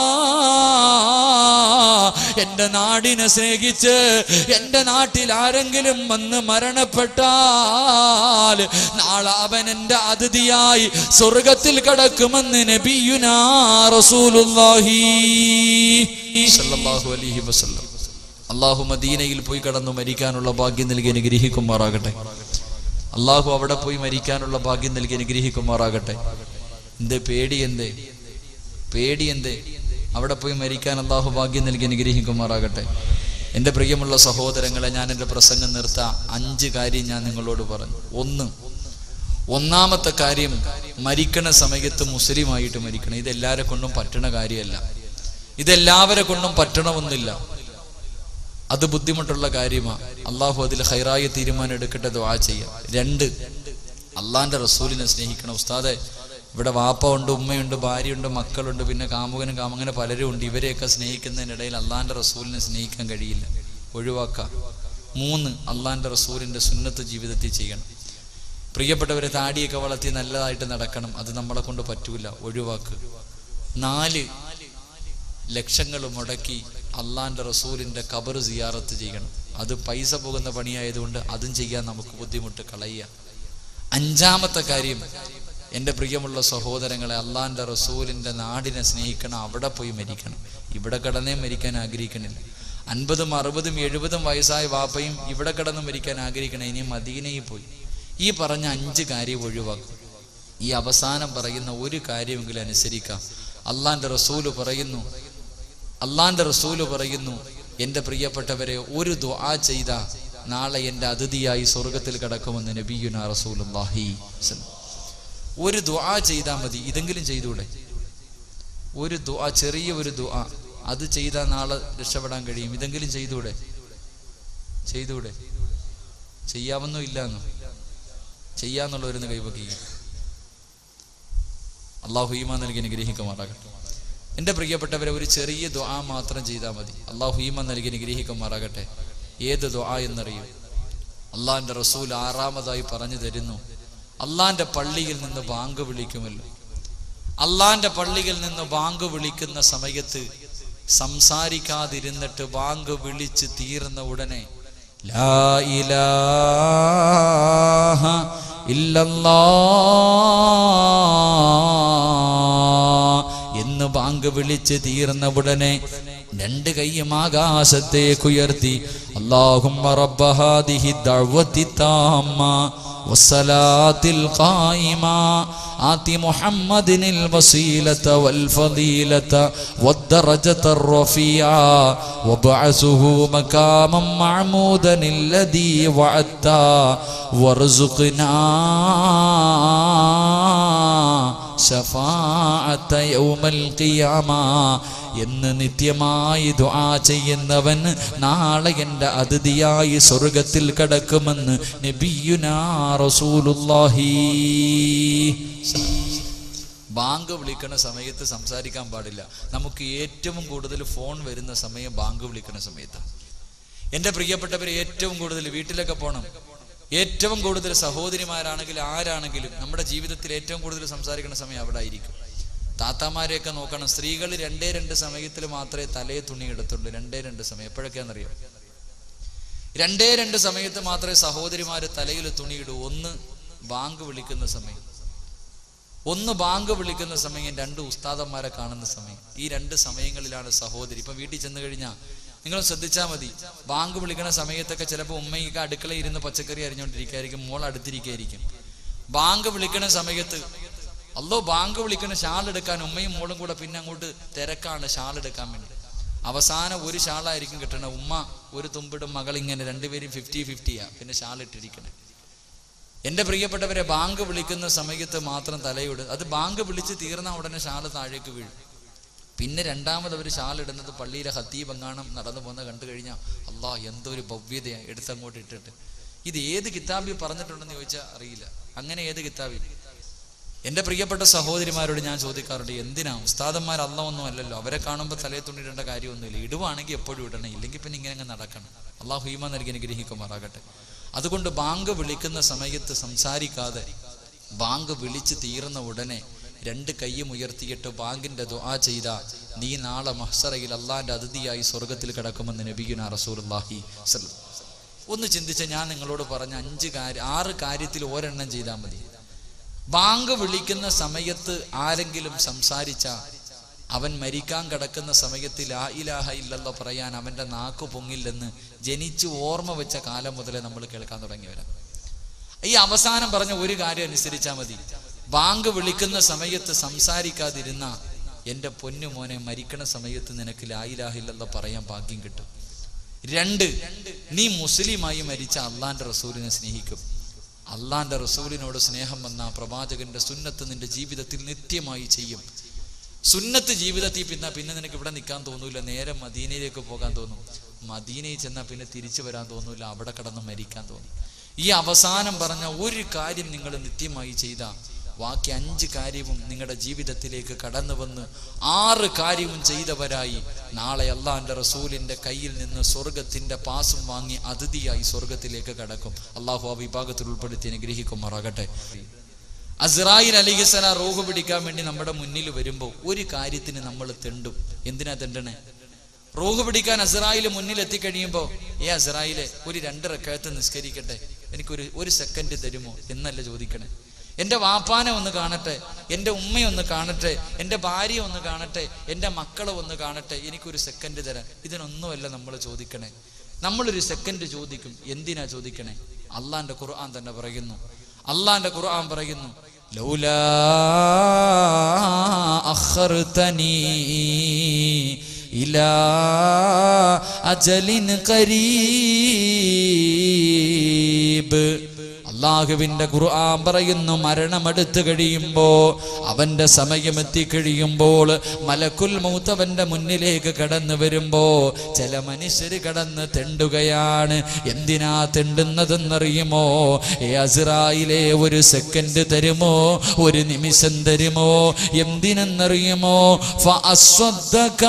എന്റെ നാടിനെ സ്നേഹിച്ച് എന്റെ നാട്ടിൽ ആരെങ്കിലും വന്ന് മരണപ്പെട്ടാൽ നാളെ അവൻ എന്റെ അതിഥിയായി സ്വർഗത്തിൽ കടക്കുമെന്ന് നബിയുനാ റസൂലുള്ളാഹി സല്ലല്ലാഹു അലൈഹി വസല്ലം അള്ളാഹു മദീനയിൽ പോയി കടന്നു മരിക്കാനുള്ള ഭാഗ്യം നൽകി അനുഗ്രഹിക്കുമാറാകട്ടെ അള്ളാഹു അവിടെ പോയി മരിക്കാനുള്ള ഭാഗ്യം നൽകി അനുഗ്രഹിക്കുമാറാകട്ടെ എന്തേ പേടി എന്തേ പേടി എന്തേ അവിടെ പോയി മരിക്കാൻ അള്ളാഹു ഭാഗ്യം നൽകി അനുഗ്രഹിക്കുമാറാകട്ടെ എൻ്റെ പ്രിയമുള്ള സഹോദരങ്ങളെ ഞാൻ എൻ്റെ പ്രസംഗം നിർത്താം അഞ്ച് കാര്യം ഞാൻ നിങ്ങളോട് പറഞ്ഞു ഒന്ന് ഒന്നാമത്തെ കാര്യം മരിക്കണ സമയത്ത് മുസ്ലിമായിട്ട് മരിക്കണം ഇതെല്ലാരെ കൊണ്ടും പറ്റണ കാര്യമല്ല ഇതെല്ലാവരെ കൊണ്ടും പറ്റണമെന്നില്ല അത് ബുദ്ധിമുട്ടുള്ള കാര്യമാണ് അള്ളാഹു അതിൽ ഹൈറായ തീരുമാനം എടുക്കട്ടെ ദുആ ചെയ്യാം രണ്ട് അള്ളാന്റെ റസൂലിനെ സ്നേഹിക്കണം ഉസ്താദെ ഇവിടെ വാപ്പ ഉണ്ട് ഉമ്മയുണ്ട് ഭാര്യയുണ്ട് മക്കളുണ്ട് പിന്നെ കാമുകനും കാമ അങ്ങനെ പലരും ഉണ്ട് ഇവരെയൊക്കെ സ്നേഹിക്കുന്നതിനിടയിൽ അള്ളാന്റെ റസൂലിനെ സ്നേഹിക്കാൻ കഴിയില്ല ഒഴിവാക്കാം മൂന്ന് അള്ളാന്റെ റസൂലിന്റെ സുന്നത്ത് ജീവിതത്തിൽ ചെയ്യണം പ്രിയപ്പെട്ടവരെ താടിയൊക്കെ വളർത്തി നല്ലതായിട്ട് നടക്കണം അത് നമ്മളെ കൊണ്ട് പറ്റൂല ഒഴിവാക്ക് നാല് ലക്ഷങ്ങൾ മുടക്കി അള്ളാന്റെ റസൂലിന്റെ കബർ സിയാറത്ത് ചെയ്യണം അത് പൈസ പോകുന്ന പണിയായതുകൊണ്ട് അതും ചെയ്യാൻ നമുക്ക് ബുദ്ധിമുട്ട് കളയുക അഞ്ചാമത്തെ കാര്യം എൻ്റെ പ്രിയമുള്ള സഹോദരങ്ങളെ അള്ളാന്റെ റസൂലിന്റെ നാടിനെ സ്നേഹിക്കണം അവിടെ പോയി മരിക്കണം ഇവിടെ കിടന്നേ മരിക്കാൻ ആഗ്രഹിക്കണില്ല അൻപതും അറുപതും എഴുപതും വയസ്സായ വാപ്പയും ഇവിടെ കിടന്ന് മരിക്കാൻ ആഗ്രഹിക്കണം ഇനി മദീനയിൽ പോയി ഈ പറഞ്ഞ അഞ്ച് കാര്യം ഒഴിവാക്കും ഈ അവസാനം പറയുന്ന ഒരു കാര്യമെങ്കിലും അനുസരിക്കാം അള്ളാന്റെ റസൂല് പറയുന്നു അള്ളാന്റെ റസൂല് പറയുന്നു എൻ്റെ പ്രിയപ്പെട്ടവരെ ഒരു ദുആ ചെയ്ത നാളെ എൻ്റെ അതിഥിയായി സ്വർഗത്തിൽ കിടക്കുമെന്ന് നബിയുന റസൂലുള്ളാഹി സ്വല്ലം. ഒരു ദുആ ചെയ്താൽ മതി ഇതെങ്കിലും ചെയ്തൂടെ ഒരു ദുആ ചെറിയ ഒരു ദുആ അത് ചെയ്താൽ നാളെ രക്ഷപ്പെടാൻ കഴിയും ഇതെങ്കിലും ചെയ്തൂടെ ചെയ്തൂടെ ചെയ്യാമെന്നോ ഇല്ലാന്നോ ചെയ്യാന്നുള്ളവരൊന്ന് കൈവക്കുക അള്ളാഹു ഈമാ നൽകി അനുഗ്രഹിക്കുമാറാകട്ടെ എൻ്റെ പ്രിയപ്പെട്ടവരെ ഒരു ചെറിയ ദുആ മാത്രം ചെയ്താൽ മതി അള്ളാഹു ഈമാ നൽകി അനുഗ്രഹിക്കുമാറാകട്ടെ ഏത് ദുആ എന്നറിയും അള്ളാഹിൻ്റെ റസൂൽ ആറാമതായി പറഞ്ഞു തരുന്നു അള്ളാഹിൻ്റെ പള്ളിയിൽ നിന്ന് ബാങ്ക് വിളിക്കുമല്ലോ അള്ളാഹിൻ്റെ പള്ളിയിൽ നിന്ന് ബാങ്ക് വിളിക്കുന്ന സമയത്ത് സംസാരിക്കാതിരുന്നിട്ട് ബാങ്ക് വിളിച്ച് തീർന്ന ഉടനെ ലാ ഇലാഹ ഇല്ലല്ലാ എന്ന് ബാങ്ക് വിളിച്ച് തീർന്ന ഉടനെ രണ്ട് കൈയും ആകാശത്തേക്കുയർത്തി അള്ളാഹുമ്മ റബ്ബ ഹാദിഹി ദഅവത്തി താമ്മ والصلاة القائمة آت محمد الوسيلة والفضيلة والدرجة الرفيعة وابعثه مكاما معمودا الذي وعدته وارزقنا ഷഫാഅത്ത യൗമൽ ഖിയാമ എന്ന് നിത്യമായി ദുആ ചെയ്യുന്നവൻ നാളെ എൻ്റെ അതിഥിയായി സ്വർഗത്തിൽ കടക്കുമെന്ന് നബിയുനാ റസൂലുള്ളാഹി ബാങ്ക് വിളിക്കുന്ന സമയത്ത് സംസാരിക്കാൻ പാടില്ല നമുക്ക് ഏറ്റവും കൂടുതൽ ഫോൺ വരുന്ന സമയം ബാങ്ക് വിളിക്കുന്ന സമയത്താണ് എൻ്റെ പ്രിയപ്പെട്ടവർ ഏറ്റവും കൂടുതൽ വീട്ടിലൊക്കെ പോകണം ഏറ്റവും കൂടുതൽ സഹോദരിമാരാണെങ്കിലും ആരാണെങ്കിലും നമ്മുടെ ജീവിതത്തിൽ ഏറ്റവും കൂടുതൽ സംസാരിക്കുന്ന സമയം അവിടെ ആയിരിക്കും താത്താമാരെയൊക്കെ നോക്കണം സ്ത്രീകൾ രണ്ടേ രണ്ട് സമയത്തിൽ മാത്രമേ തലയെ തുണി എടുത്തുള്ളൂ രണ്ടേ രണ്ട് സമയം എപ്പോഴൊക്കെയാണെന്നറിയാം രണ്ടേ രണ്ട് സമയത്ത് മാത്രമേ സഹോദരിമാര് തലയിൽ തുണിയിടൂ ഒന്ന് ബാങ്ക് വിളിക്കുന്ന സമയം ഒന്ന് ബാങ്ക് വിളിക്കുന്ന സമയം രണ്ട് ഉസ്താദന്മാരെ കാണുന്ന സമയം ഈ രണ്ട് സമയങ്ങളിലാണ് സഹോദരി ഇപ്പൊ വീട്ടിൽ ചെന്ന് കഴിഞ്ഞാൽ നിങ്ങൾ ശ്രദ്ധിച്ചാൽ മതി ബാങ്ക് വിളിക്കുന്ന സമയത്തൊക്കെ ചിലപ്പോൾ ഉമ്മയ്ക്ക് അടുക്കളയിൽ ഇരുന്ന് പച്ചക്കറി അരിഞ്ഞുകൊണ്ടിരിക്കുകയായിരിക്കും മോൾ അടുത്തിരിക്കുകയായിരിക്കും ബാങ്ക് വിളിക്കുന്ന സമയത്ത് അല്ലോ ബാങ്ക് വിളിക്കുന്ന ഷാൾ എടുക്കാൻ ഉമ്മയും മോളും കൂടെ പിന്നെ അങ്ങോട്ട് തിരക്കാണ് ഷാൾ എടുക്കാൻ വേണ്ടി അവസാനം ഒരു ഷാളായിരിക്കും കിട്ടണത് ഉമ്മ ഒരു തുമ്പിടും മകൾ ഇങ്ങനെ രണ്ടുപേരും ഫിഫ്റ്റി ഫിഫ്റ്റിയാ പിന്നെ ഷാൾ ഇട്ടിരിക്കണേ എൻ്റെ പ്രിയപ്പെട്ടവരെ ബാങ്ക് വിളിക്കുന്ന സമയത്ത് മാത്രം തലയിടും അത് ബാങ്ക് വിളിച്ച് തീർന്ന ഉടനെ ഷാള് താഴേക്ക് വീഴും പിന്നെ രണ്ടാമത് അവർ ഷാൾ ഇടുന്നത് പള്ളിയിലെ ഹത്തീബ് എങ്ങാണം നടന്നു പോകുന്ന കണ്ടു കഴിഞ്ഞാൽ അള്ളാഹ് എന്തൊരു ഭവ്യതയാണ് എടുത്തങ്ങോട്ട് ഇട്ടിട്ട് ഇത് ഏത് കിതാബിൽ പറഞ്ഞിട്ടുണ്ടെന്ന് ചോദിച്ചാൽ അറിയില്ല അങ്ങനെ ഏത് കിതാബിൽ എൻ്റെ പ്രിയപ്പെട്ട സഹോദരിമാരോട് ഞാൻ ചോദിക്കാറുണ്ട് എന്തിനാ ഉസ്താദന്മാർ അല്ല ഒന്നും അല്ലല്ലോ അവരെ കാണുമ്പോൾ തലയെ തുണിയിടേണ്ട കാര്യമൊന്നുമില്ല ഇടുവാണെങ്കിൽ എപ്പോഴും ഇടണം ഇല്ലെങ്കിൽ പിന്നെ ഇങ്ങനെ അങ്ങ് നടക്കണം അള്ളാഹു ഹീമ നൽകി അനുഗ്രഹിക്കുമാറാകട്ടെ അതുകൊണ്ട് ബാങ്ക് വിളിക്കുന്ന സമയത്ത് സംസാരിക്കാതെ ബാങ്ക് വിളിച്ച് തീർന്ന ഉടനെ രണ്ട് കൈയും ഉയർത്തിയിട്ട് ബാങ്കിന്റെ ദുആ ചെയ്ത നീ നാളെ മഹ്സറയിൽ അള്ളാന്റെ അതിഥിയായി സ്വർഗത്തിൽ കിടക്കുമെന്ന് നബിയുന റസൂലുള്ളാഹി സ്വല്ലം ഒന്ന് ചിന്തിച്ച ഞാൻ നിങ്ങളോട് പറഞ്ഞ അഞ്ച് കാര്യം ആറ് കാര്യത്തിൽ ഒരെണ്ണം ചെയ്താൽ മതി ബാങ്ക് വിളിക്കുന്ന സമയത്ത് ആരെങ്കിലും സംസാരിച്ച അവൻ മരിക്കാൻ കിടക്കുന്ന സമയത്ത് ലാ ഇലാഹ ഇല്ലല്ലോ പറയാൻ അവന്റെ നാക്ക് പൊങ്ങില്ലെന്ന് ജനിച്ച് ഓർമ്മ വെച്ച കാലം മുതലേ നമ്മൾ കേൾക്കാൻ തുടങ്ങിയവരാ ഈ അവസാനം പറഞ്ഞ ഒരു കാര്യം അനുസരിച്ചാൽ മതി ബാങ്ക് വിളിക്കുന്ന സമയത്ത് സംസാരിക്കാതിരുന്ന എൻ്റെ പൊന്നു മോനെ മരിക്കണ സമയത്ത് നിനക്ക് ലായിലാഹില്ലെന്ന് പറയാൻ ഭാഗ്യം കിട്ടും രണ്ട് നീ മുസ്ലിമായി മരിച്ച അള്ളാന്റെ റസൂലിനെ സ്നേഹിക്കും അള്ളാന്റെ റസൂലിനോട് സ്നേഹം വന്ന ആ പ്രവാചകന്റെ സുന്നത്ത് നിന്റെ ജീവിതത്തിൽ നിത്യമായി ചെയ്യും സുന്നത്ത് ജീവിതത്തിൽ പിന്നെ പിന്നെ നിനക്ക് ഇവിടെ നിൽക്കാൻ തോന്നൂല നേരെ മദീനയിലേക്ക് പോകാൻ തോന്നും മദീനയിൽ ചെന്നാൽ പിന്നെ തിരിച്ചു വരാൻ തോന്നൂല അവിടെ കടന്ന് മരിക്കാൻ തോന്നും ഈ അവസാനം പറഞ്ഞ ഒരു കാര്യം നിങ്ങൾ നിത്യമായി ചെയ്ത ബാക്കി അഞ്ച് കാര്യവും നിങ്ങളുടെ ജീവിതത്തിലേക്ക് കടന്നു വന്ന് ആറ് കാര്യവും ചെയ്തവരായി നാളെ അള്ളാന്റെ റസൂലിന്റെ കയ്യിൽ നിന്ന് സ്വർഗത്തിന്റെ പാസും വാങ്ങി അതിഥിയായി സ്വർഗത്തിലേക്ക് കടക്കും അള്ളാഹു ആ വിഭാഗത്തിൽ ഉൾപ്പെടുത്തി അനുഗ്രഹിക്കുമാറാകട്ടെ അസ്രായിൽ അലിഖിസല റൂഹ് പിടിക്കാൻ വേണ്ടി നമ്മുടെ മുന്നിൽ വരുമ്പോൾ ഒരു കാര്യത്തിന് നമ്മൾ തെണ്ടും എന്തിനാ തെണ്ടണേ റൂഹ് പിടിക്കാൻ അസ്രായിൽ മുന്നിൽ എത്തിക്കഴിയുമ്പോൾ ഏ അസ്രായിലെ ഒരു രണ്ട് റക്കഴത്ത് നിസ്കരിക്കട്ടെ എനിക്കൊരു ഒരു സെക്കൻഡ് തരുമോ എന്നല്ല ചോദിക്കണേ എൻ്റെ വാപ്പാനെ ഒന്ന് കാണട്ടെ എൻ്റെ ഉമ്മയെ ഒന്ന് കാണട്ടെ എൻ്റെ ഭാര്യ ഒന്ന് കാണട്ടെ എൻ്റെ മക്കളെ ഒന്ന് കാണട്ടെ എനിക്കൊരു സെക്കൻഡ് തരാൻ ഇതിനൊന്നുമല്ല നമ്മൾ ചോദിക്കണേ നമ്മളൊരു സെക്കൻഡ് ചോദിക്കും എന്തിനാ ചോദിക്കണേ അള്ളാന്റെ ഖുർആൻ തന്നെ പറയുന്നു അള്ളാന്റെ ഖുർആൻ പറയുന്നു ലൗലാ അഖർതനി ഇലാ അജലിൻ ഖരീബ് അള്ളാഹുവിന്റെ ഖുർആൻ പറയുന്നു മരണമെടുത്തു കഴിയുമ്പോ അവന്റെ സമയം എത്തിക്കഴിയുമ്പോൾ മലക്കുൽ മൗത്ത് അവന്റെ മുന്നിലേക്ക് കടന്നു വരുമ്പോ ചില മനുഷ്യര് കടന്ന് തെണ്ടുകയാണ് എന്തിനാ തെണ്ടുന്നതെന്നറിയുമോ ഏ അസ്രായിലെ ഒരു സെക്കൻഡ് തരുമോ ഒരു നിമിഷം തരുമോ എന്തിനെന്നറിയുമോ ഫഅസ്വദ്ദക.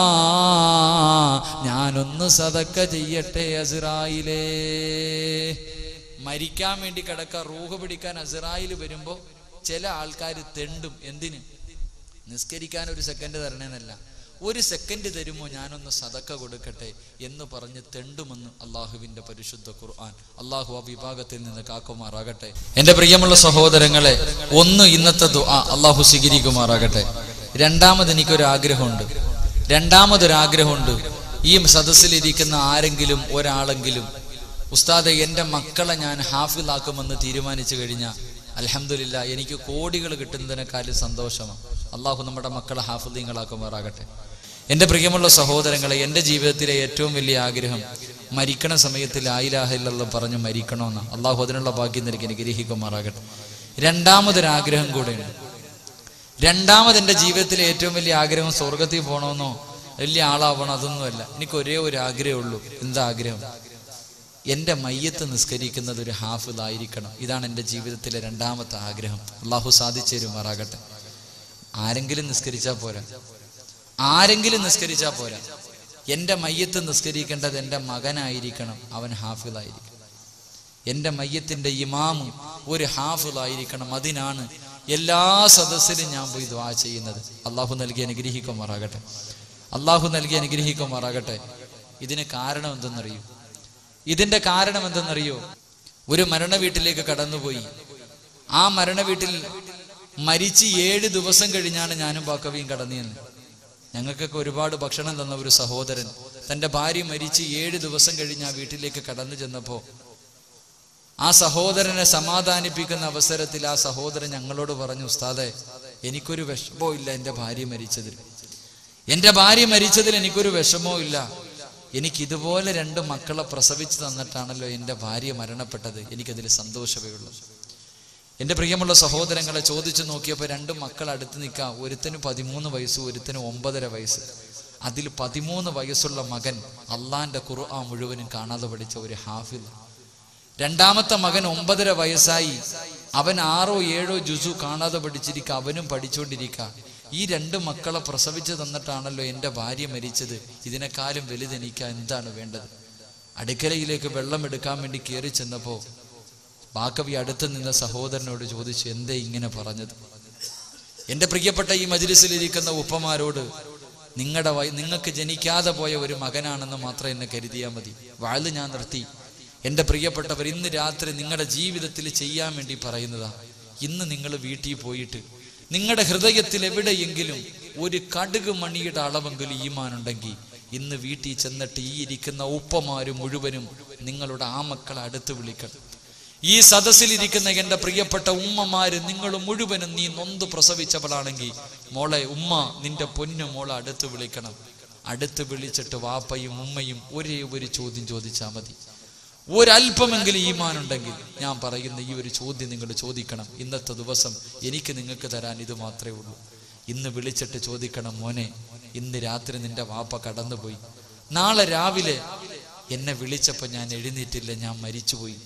ഞാനൊന്ന് സതക്ക ചെയ്യട്ടെ അസ്രായിലേ മരിക്കാൻ വേണ്ടി കിടക്ക റൂഹ് പിടിക്കാൻ അസറായിൽ വരുമ്പോ ചില ആൾക്കാർ തെണ്ടും എന്തിന് നിസ്കരിക്കാൻ ഒരു സെക്കൻഡ് തരണേന്നല്ല ഒരു സെക്കൻഡ് തരുമോ ഞാനൊന്ന് സതക്ക കൊടുക്കട്ടെ എന്ന് പറഞ്ഞ് തെണ്ടുമെന്ന് അള്ളാഹുവിന്റെ പരിശുദ്ധ ഖുർആൻ അള്ളാഹു ആ വിഭാഗത്തിൽ നിന്ന് കാക്കുമാറാകട്ടെ എന്റെ പ്രിയമുള്ള സഹോദരങ്ങളെ ഒന്ന് ഇന്നത്തെ ദുആ അള്ളാഹു സ്വീകരിക്കുമാറാകട്ടെ രണ്ടാമത് എനിക്കൊരു ആഗ്രഹമുണ്ട് രണ്ടാമതൊരു ആഗ്രഹമുണ്ട് ഈ സദസ്സിലിരിക്കുന്ന ആരെങ്കിലും ഒരാളെങ്കിലും ഉസ്താദെ എൻ്റെ മക്കളെ ഞാൻ ഹാഫിലാക്കുമെന്ന് തീരുമാനിച്ചു കഴിഞ്ഞാൽ അലഹമില്ല എനിക്ക് കോടികൾ കിട്ടുന്നതിനേക്കാളും സന്തോഷമാണ് അള്ളാഹു നമ്മുടെ മക്കളെ ഹാഫിദീങ്ങളാക്കുമാറാകട്ടെ എൻ്റെ പ്രിയമുള്ള സഹോദരങ്ങളെ എൻ്റെ ജീവിതത്തിലെ ഏറ്റവും വലിയ ആഗ്രഹം മരിക്കണ സമയത്ത് ലായിലാഹില്ലെന്ന് പറഞ്ഞ് മരിക്കണമെന്ന് അള്ളാഹു അതിനുള്ള ഭാഗ്യം നൽകി അനുഗ്രഹിക്കുമാറാകട്ടെ രണ്ടാമതൊരാഗ്രഹം കൂടെയുണ്ട് രണ്ടാമത് എൻ്റെ ജീവിതത്തിലെ ഏറ്റവും വലിയ ആഗ്രഹം സ്വർഗത്തിൽ പോകണമെന്നോ വലിയ ആളാവണം അതൊന്നുമല്ല എനിക്ക് ഒരേ ഒരു ആഗ്രഹമുള്ളൂ എന്താ ആഗ്രഹം എൻ്റെ മയ്യത്ത് നിസ്കരിക്കുന്നത് ഒരു ഹാഫിലായിരിക്കണം ഇതാണ് എൻ്റെ ജീവിതത്തിലെ രണ്ടാമത്തെ ആഗ്രഹം അള്ളാഹു സാധിച്ചു തരുമാറാകട്ടെ ആരെങ്കിലും നിസ്കരിച്ചാൽ പോരാ ആരെങ്കിലും നിസ്കരിച്ചാൽ പോരാ എൻ്റെ മയ്യത്ത് നിസ്കരിക്കേണ്ടത് എൻ്റെ മകനായിരിക്കണം അവൻ ഹാഫിലായിരിക്കണം എൻ്റെ മയ്യത്തിൻ്റെ ഇമാമും ഒരു ഹാഫിലായിരിക്കണം അതിനാണ് എല്ലാ സദസ്സിലും ഞാൻ പോയി ദ്വാ ചെയ്യുന്നത് അള്ളാഹു നൽകി അനുഗ്രഹിക്കുമാറാകട്ടെ അള്ളാഹു നൽകി അനുഗ്രഹിക്കുമാറാകട്ടെ ഇതിന് കാരണം എന്തെന്നറിയും ഇതിന്റെ കാരണം എന്തെന്നറിയോ ഒരു മരണ വീട്ടിലേക്ക് കടന്നുപോയി ആ മരണ വീട്ടിൽ മരിച്ച് ഏഴ് ദിവസം കഴിഞ്ഞാണ് ഞാനും ബാക്കവിയും കടന്നിയെന്ന് ഞങ്ങൾക്കൊക്കെ ഒരുപാട് ഭക്ഷണം തന്ന ഒരു സഹോദരൻ തന്റെ ഭാര്യ മരിച്ച് ഏഴ് ദിവസം കഴിഞ്ഞ് ആ വീട്ടിലേക്ക് കടന്നു ചെന്നപ്പോ ആ സഹോദരനെ സമാധാനിപ്പിക്കുന്ന അവസരത്തിൽ ആ സഹോദരൻ ഞങ്ങളോട് പറഞ്ഞു ഉസ്താദെ എനിക്കൊരു വിഷമവും ഇല്ല എൻ്റെ ഭാര്യ മരിച്ചതിൽ എൻ്റെ ഭാര്യ മരിച്ചതിൽ എനിക്കൊരു വിഷമവും ഇല്ല എനിക്ക് ഇതുപോലെ രണ്ട് മക്കളെ പ്രസവിച്ചു തന്നിട്ടാണല്ലോ എൻ്റെ ഭാര്യ മരണപ്പെട്ടത് എനിക്കതിൽ സന്തോഷമേ ഉള്ളൂ എൻ്റെ പ്രിയമുള്ള സഹോദരങ്ങളെ ചോദിച്ചു നോക്കിയപ്പോൾ രണ്ട് മക്കൾ അടുത്ത് നിൽക്കാം ഒരുത്തന് പതിമൂന്ന് വയസ്സ് ഒരുത്തന് ഒമ്പതര വയസ്സ് അതിൽ പതിമൂന്ന് വയസ്സുള്ള മകൻ അള്ളാന്റെ ഖുർആൻ മുഴുവനും കാണാതെ പഠിച്ച ഒരു ഹാഫിൽ രണ്ടാമത്തെ മകൻ ഒമ്പതര വയസ്സായി അവൻ ആറോ ഏഴോ ജുസു കാണാതെ പഠിച്ചിരിക്കുക അവനും പഠിച്ചുകൊണ്ടിരിക്കുക ഈ രണ്ട് മക്കളെ പ്രസവിച്ചു തന്നിട്ടാണല്ലോ എൻ്റെ ഭാര്യ മരിച്ചത് ഇതിനേക്കാളും വലുതെനിക്ക് എന്താണ് വേണ്ടത് അടുക്കളയിലേക്ക് വെള്ളം എടുക്കാൻ വേണ്ടി കയറി ചെന്നപ്പോ ബാക്കവി അടുത്ത് നിന്ന സഹോദരനോട് ചോദിച്ചു എന്തേ ഇങ്ങനെ പറഞ്ഞത് എൻ്റെ പ്രിയപ്പെട്ട ഈ മജ്ലിസിലിരിക്കുന്ന ഉപ്പമാരോട് നിങ്ങളുടെ വയ നിങ്ങൾക്ക് ജനിക്കാതെ പോയ ഒരു മകനാണെന്ന് മാത്രം എന്നെ കരുതിയാൽ മതി വാഴ് ഞാൻ നിർത്തി എൻ്റെ പ്രിയപ്പെട്ടവർ ഇന്ന് രാത്രി നിങ്ങളുടെ ജീവിതത്തിൽ ചെയ്യാൻ വേണ്ടി പറയുന്നതാ ഇന്ന് നിങ്ങൾ വീട്ടിൽ പോയിട്ട് നിങ്ങളുടെ ഹൃദയത്തിൽ എവിടെയെങ്കിലും ഒരു കടുക് മണിയുടെ അളവെങ്കിലും ഈമാനുണ്ടെങ്കിൽ ഇന്ന് വീട്ടിൽ ചെന്നിട്ട് ഈ ഇരിക്കുന്ന ഉപ്പമാര് മുഴുവനും നിങ്ങളുടെ ആ മക്കളെ അടുത്ത് വിളിക്കണം ഈ സദസ്സിലിരിക്കുന്ന എൻ്റെ പ്രിയപ്പെട്ട ഉമ്മമാര് നിങ്ങൾ മുഴുവനും നീ നൊന്ത് പ്രസവിച്ചവളാണെങ്കിൽ മോളെ ഉമ്മ നിന്റെ പൊന്നു മോളെ അടുത്ത് വിളിക്കണം അടുത്ത് വിളിച്ചിട്ട് വാപ്പയും ഉമ്മയും ഒരേ ഒരു ചോദ്യം ചോദിച്ചാൽ മതി ഒരല്പമെങ്കിലും ഈമാനുണ്ടെങ്കിൽ ഞാൻ പറയുന്ന ഈ ഒരു ചോദ്യം നിങ്ങൾ ചോദിക്കണം ഇന്നത്തെ ദിവസം എനിക്ക് നിങ്ങൾക്ക് തരാൻ ഇത് മാത്രമേ ഉള്ളൂ ഇന്ന് വിളിച്ചിട്ട് ചോദിക്കണം മോനെ ഇന്ന് രാത്രി നിന്റെ വാപ്പ കടന്നുപോയി നാളെ രാവിലെ എന്നെ വിളിച്ചപ്പോൾ ഞാൻ എഴുന്നേറ്റില്ല ഞാൻ മരിച്ചുപോയി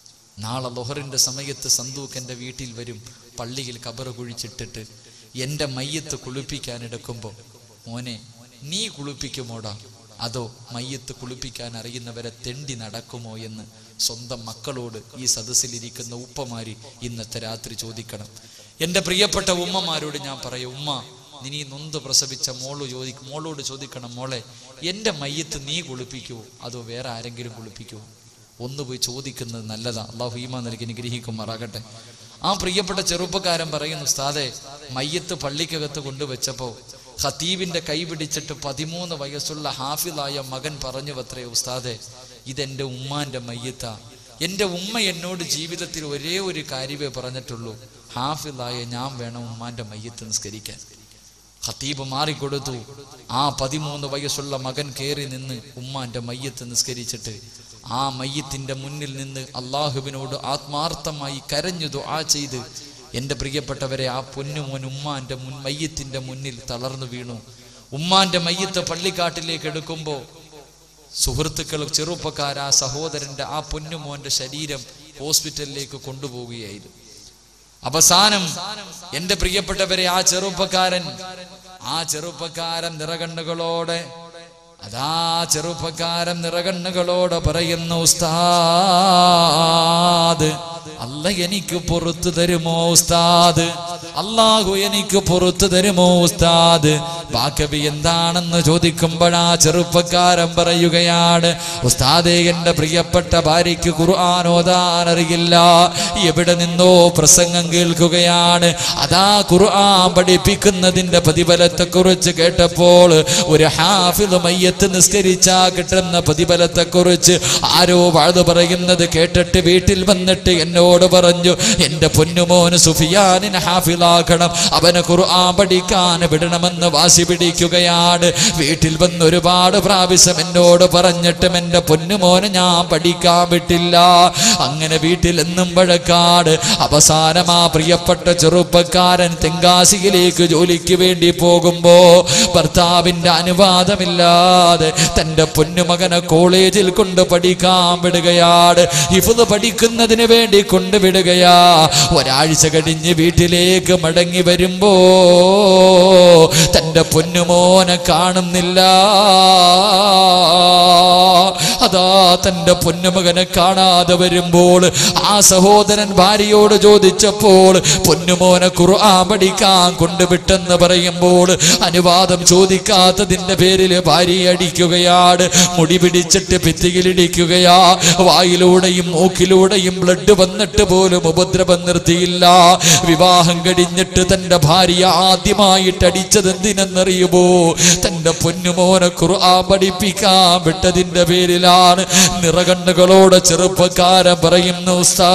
നാളെ ലൊഹറിന്റെ സമയത്ത് സന്തൂക്ക് എൻ്റെ വീട്ടിൽ വരും പള്ളിയിൽ കബറ് കുഴിച്ചിട്ടിട്ട് എൻ്റെ മയ്യത്ത് കുളിപ്പിക്കാൻ എടുക്കുമ്പോൾ മോനെ നീ കുളിപ്പിക്കുമോടാ അതോ മയ്യത്ത് കുളിപ്പിക്കാൻ അറിയുന്നവരെ തെണ്ടി നടക്കുമോ എന്ന് സ്വന്തം മക്കളോട് ഈ സദസ്സിലിരിക്കുന്ന ഉപ്പമാര് ഇന്നത്തെ രാത്രി ചോദിക്കണം എൻ്റെ പ്രിയപ്പെട്ട ഉമ്മമാരോട് ഞാൻ പറയും ഉമ്മ നീ നൊന്ത് പ്രസവിച്ച മോള് ചോദിക്കും മോളോട് ചോദിക്കണം മോളെ എൻ്റെ മയ്യത്ത് നീ കുളിപ്പിക്കുവോ അതോ വേറെ ആരെങ്കിലും കുളിപ്പിക്കുവോ ഒന്ന് പോയി ചോദിക്കുന്നത് നല്ലതാ അള്ളാഹു ഈമാ നൽകി അനുഗ്രഹിക്കുമാറാകട്ടെ ആ പ്രിയപ്പെട്ട ചെറുപ്പക്കാരൻ പറയുന്നു ഉസ്താദെ മയ്യത്ത് പള്ളിക്കകത്ത് കൊണ്ടുവച്ചപ്പോ ഖത്തീബിന്റെ കൈ പിടിച്ചിട്ട് പതിമൂന്ന് വയസ്സുള്ള ഹാഫിലായ മകൻ പറഞ്ഞു അത്രേ ഉസ്താദെ ഇതെന്റെ ഉമ്മാന്റെ മയ്യത്താ എന്റെ ഉമ്മ എന്നോട് ജീവിതത്തിൽ ഒരേ ഒരു കാര്യമേ പറഞ്ഞിട്ടുള്ളൂ ഹാഫിലായ ഞാൻ വേണം ഉമ്മാന്റെ മയ്യത്ത് നിസ്കരിക്കാൻ ഖത്തീബ് മാറിക്കൊടുത്തു ആ പതിമൂന്ന് വയസ്സുള്ള മകൻ കയറി നിന്ന് ഉമ്മാന്റെ മയ്യത്ത് നിസ്കരിച്ചിട്ട് ആ മയ്യത്തിന്റെ മുന്നിൽ നിന്ന് അള്ളാഹുവിനോട് ആത്മാർത്ഥമായി കരഞ്ഞു ദുആ ചെയ്ത് എൻ്റെ പ്രിയപ്പെട്ടവരെ ആ പൊന്നുമോൻ ഉമ്മാന്റെ മുൻ മയ്യത്തിന്റെ മുന്നിൽ തളർന്നു വീണു ഉമ്മാന്റെ മയ്യത്ത് പള്ളിക്കാട്ടിലേക്ക് എടുക്കുമ്പോൾ സുഹൃത്തുക്കൾ ചെറുപ്പക്കാർ ആ സഹോദരന്റെ ആ പൊന്നുമോന്റെ ശരീരം ഹോസ്പിറ്റലിലേക്ക് കൊണ്ടുപോവുകയായിരുന്നു അവസാനം എന്റെ പ്രിയപ്പെട്ടവരെ ആ ചെറുപ്പക്കാരൻ ആ ചെറുപ്പക്കാരൻ നിറകണ്ണുകളോടെ അതാ ചെറുപ്പക്കാരൻ നിറകണ്ണുകളോടെ പറയുന്നു ഉസ്താദ് അല്ല എനിക്ക് പുറത്തു തരുമോ ഉസ്താദ് അള്ളാഹു എനിക്ക് പുറത്തു തരുമോ ഉസ്താദ് ബാക്കബി എന്താണെന്ന് ചോദിക്കുമ്പോഴാ ചെറുപ്പക്കാരൻ പറയുകയാണ് ഉസ്താദെ എന്റെ പ്രിയപ്പെട്ട ഭാര്യയ്ക്ക് ഖുർആൻ ഓതാൻ അറിയില്ല എവിടെ നിന്നോ പ്രസംഗം കേൾക്കുകയാണ് അതാ ഖുർആൻ പഠിപ്പിക്കുന്നതിന്റെ പ്രതിഫലത്തെ കുറിച്ച് കേട്ടപ്പോൾ ഒരു ഹാഫിദ് മയ്യത്ത് നിസ്കരിച്ചാ കിട്ടുന്ന പ്രതിഫലത്തെ കുറിച്ച് ആരോ വാഴ്ന്നു പറയുന്നത് കേട്ടിട്ട് വീട്ടിൽ വന്നിട്ട് എന്നോട് പറഞ്ഞു എന്റെ പൊന്നുമോന് സുഫിയാനിനെ ഹാഫിലാക്കണം അവന് ഖുർആൻ പഠിക്കാൻ വിടണമെന്ന് വാശി പിടിക്കുകയാണ് വീട്ടിൽ വന്ന് ഒരുപാട് പ്രാവശ്യം എന്നോട് പറഞ്ഞിട്ടും എന്റെ പൊന്നുമോന് ഞാൻ പഠിക്കാൻ വിട്ടില്ല അങ്ങനെ വീട്ടിൽ എന്നും വഴക്കാട് അവസാനം ആ പ്രിയപ്പെട്ട ചെറുപ്പക്കാരൻ തെങ്കാശിയിലേക്ക് ജോലിക്ക് വേണ്ടി പോകുമ്പോ ഭർത്താവിന്റെ അനുവാദമില്ലാതെ തന്റെ പൊന്നുമകനെ കോളേജിൽ കൊണ്ട് പഠിക്കാൻ വിടുകയാണ് ഹിഫുദ് പഠിക്കുന്നതിന് വേണ്ടി കൊണ്ടുവിടുകയാ ഒരാഴ്ച കഴിഞ്ഞ് വീട്ടിലേക്ക് മടങ്ങി വരുമ്പോ തന്റെ തന്റെ പൊന്നുമോനെ കാണുന്നില്ല അതാ തന്റെ പൊന്നുമകനെ കാണാതെ വരുമ്പോൾ ആ സഹോദരൻ ഭാര്യയോട് ചോദിച്ചപ്പോൾ പൊന്നുമോനെ ഖുർആൻ പഠിക്കാൻ കൊണ്ടുവിട്ടെന്ന് പറയുമ്പോൾ അനുവാദം ചോദിക്കാത്തതിന്റെ പേരിൽ ഭാര്യ അടിക്കുകയാണ് മുടി പിടിച്ചിട്ട് ഭിത്തിയിലിടിക്കുകയാ വായിലൂടെയും മൂക്കിലൂടെയും ബ്ലഡ് വന്നിട്ട് പോലും ഉപദ്രവം നിർത്തിയില്ല വിവാഹം കഴിഞ്ഞിട്ട് തന്റെ ഭാര്യ ആദ്യമായിട്ട് അടിച്ചത് എന്തിനെന്നറിയുമോ തന്റെ പൊന്നുമോനെ ഖുർആൻ പഠിപ്പിക്കാൻ വിട്ടതിന്റെ പേരിലാണ് നിറകണ്ണുകളോടെ ചെറുപ്പക്കാരൻ പറയുന്നു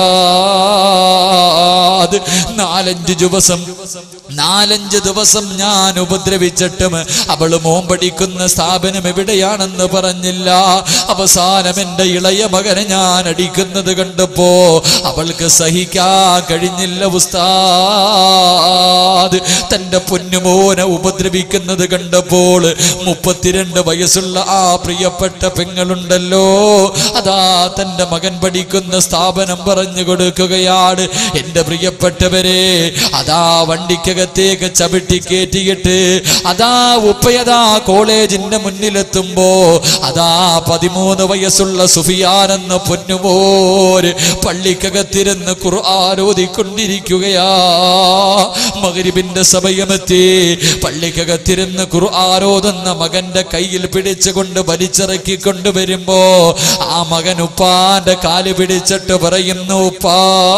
ഉസ്താദ് നാലഞ്ച് ദിവസം നാലഞ്ച് ദിവസം ഞാൻ ഉപദ്രവിച്ചിട്ടും അവള് മോമ്പടിക്കുന്ന സ്ഥാപനം എവിടെയാണെന്ന് പറഞ്ഞില്ല അവസാനം എന്റെ ഇളയ മകനെ ഞാൻ അടിക്കുന്നത് കണ്ടപ്പോ അവൾക്ക് സഹിക്കാൻ കഴിഞ്ഞില്ല ഉസ്താദ് തന്റെ പൊന്നുമോനെ ഉപദ്രവിക്കുന്നത് കണ്ടപ്പോൾ മുപ്പത്തിരണ്ട് വയസ്സുള്ള ആ പ്രിയപ്പെട്ട പെങ്ങളുണ്ടല്ലോ അതാ തന്റെ മകൻ പഠിക്കുന്ന സ്ഥാപനം പറഞ്ഞു കൊടുക്കുകയാണ് എന്റെ പ്രിയപ്പെട്ടവരെ അതാ വണ്ടിക്കകത്തേക്ക് ചവിട്ടി കയറ്റിയിട്ട് അതാ ഉപ്പയതാ കോളേജിന്റെ മുന്നിലെത്തുമ്പോ അതാ പതിമൂന്ന് വയസ്സുള്ള സുഫിയാനെന്ന് പൊന്നുമോര് പള്ളിക്കകത്തിരുന്ന് ഖുർആാരോദിക്കൊണ്ടിരിക്കുകയാ മകരിബിന്റെ സമയമെത്തി പള്ളിക്കകത്തിരുന്ന് ഖുർആാരോതുന്ന മകന്റെ കയ്യിൽ പിടിച്ചുകൊണ്ട് വലിച്ചിറക്കി കൊണ്ടുവരുമ്പോ ആ മകൻ ഉപ്പാന്റെ കാല് പിടിച്ചിട്ട് പറയുന്നു ഉപ്പാ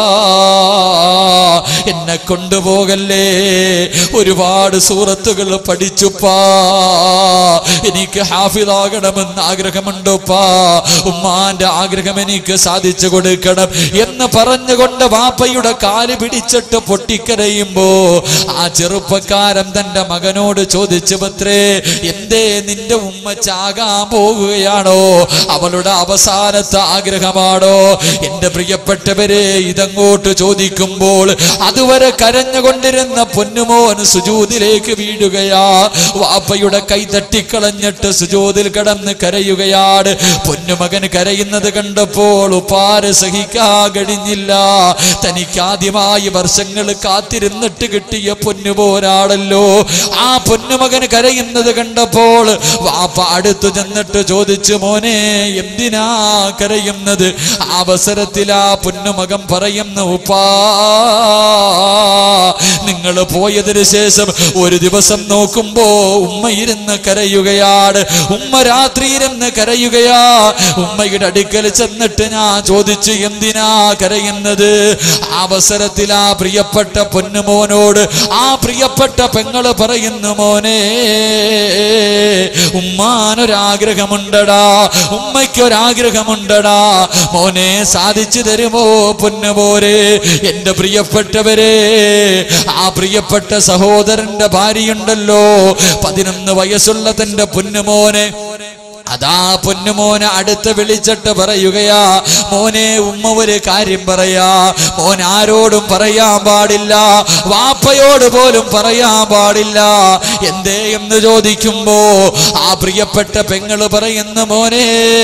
എന്നെ കൊണ്ടുപോകല്ലേ ഒരുപാട് സൂറത്തുകൾ പഠിച്ചുപ്പാ എനിക്ക് ഹാഫിദാകണമെന്ന് ആഗ്രഹമുണ്ടുപ്പാ ഉമ്മാന്റെ ആഗ്രഹം എനിക്ക് സാധിച്ചു കൊടുക്കണം എന്ന് പറഞ്ഞുകൊണ്ട് വാപ്പയുടെ കാല് പിടിച്ചിട്ട് പൊട്ടിക്കരയുമ്പോ ആ ചെറുപ്പക്കാരൻ തന്റെ മകനോട് ചോദിച്ചു പത്രേ എന്തേ നിന്റെ ഉമ്മ ചാകാൻ പോകുകയാണോ അവളുടെ അവസാനത്തെ ആഗ്രഹമാണോ എന്റെ പ്രിയപ്പെട്ടവരെ ഇതങ്ങോട്ട് ചോദിക്കുമ്പോൾ അതുവരെ കരഞ്ഞുകൊണ്ടിരുന്ന പൊന്നുമോൻ സുജൂതിലേക്ക് വീഴുകയാ വാപ്പയുടെ കൈ തട്ടിക്കളഞ്ഞിട്ട് സുജൂതിൽ കിടന്ന് കരയുകയാണ് പൊന്നുമകൻ കരയുന്നത് കണ്ടപ്പോൾ ഉപ്പാര് സഹിക്കാൻ കഴിഞ്ഞില്ല തനിക്ക് ആദ്യമായി വർഷങ്ങൾ കാത്തിരുന്നിട്ട് കിട്ടിയ പൊന്നുപോരാണല്ലോ ആ പൊന്നുമകൻ കരയുന്നത് കണ്ടപ്പോൾ വാപ്പ അടുത്തു ചെന്നിട്ട് ചോദിച്ചു മോനെ എന്തിനാ കരയുന്നത് ആ അവസരത്തിൽ ആ പൊന്നുമകൻ പറയുന്നു ഉപ്പാ നിങ്ങൾ പോയതിനു ശേഷം ഒരു ദിവസം നോക്കുമ്പോ ഉമ്മ ഇരുന്ന് കരയുകയാണ് ഉമ്മ രാത്രി ഇരുന്ന് കരയുകയാ ഉമ്മയുടെ അടുക്കൽ ചെന്നിട്ട് ഞാൻ ചോദിച്ചു എന്തിനാ കരയുന്നത് ആ അവസരത്തിൽ ആ പ്രിയപ്പെട്ട പൊന്നുമോനോട് ആ പ്രിയപ്പെട്ട പെങ്ങള് പറയുന്നു മോനെ ഉമ്മാനൊരാഗ്രഹമുണ്ടടാ ഉമ്മയ്ക്കൊരാഗ്രഹമുണ്ടടാ മോനെ സാധിച്ചു തരുമോ പൊന്നുപോരെ എന്റെ പ്രിയപ്പെട്ടവരെ ആ പ്രിയപ്പെട്ട സഹോദരന്റെ ഭാര്യയുണ്ടല്ലോ പതിനൊന്ന് വയസ്സുള്ള തന്റെ പൊന്നുമോനെ അതാ പൊന്നുമോനെ അടുത്ത് വിളിച്ചിട്ട് പറയുകയാ മോനെ ഉമ്മ ഒരു കാര്യം പറയാ മോൻ ആരോടും പറയാൻ പാടില്ല വാപ്പയോട് പോലും പറയാൻ പാടില്ല എന്തേ എന്ന് ചോദിക്കുമ്പോ ആ പ്രിയപ്പെട്ട പെങ്ങള് പറയുന്ന മോനെ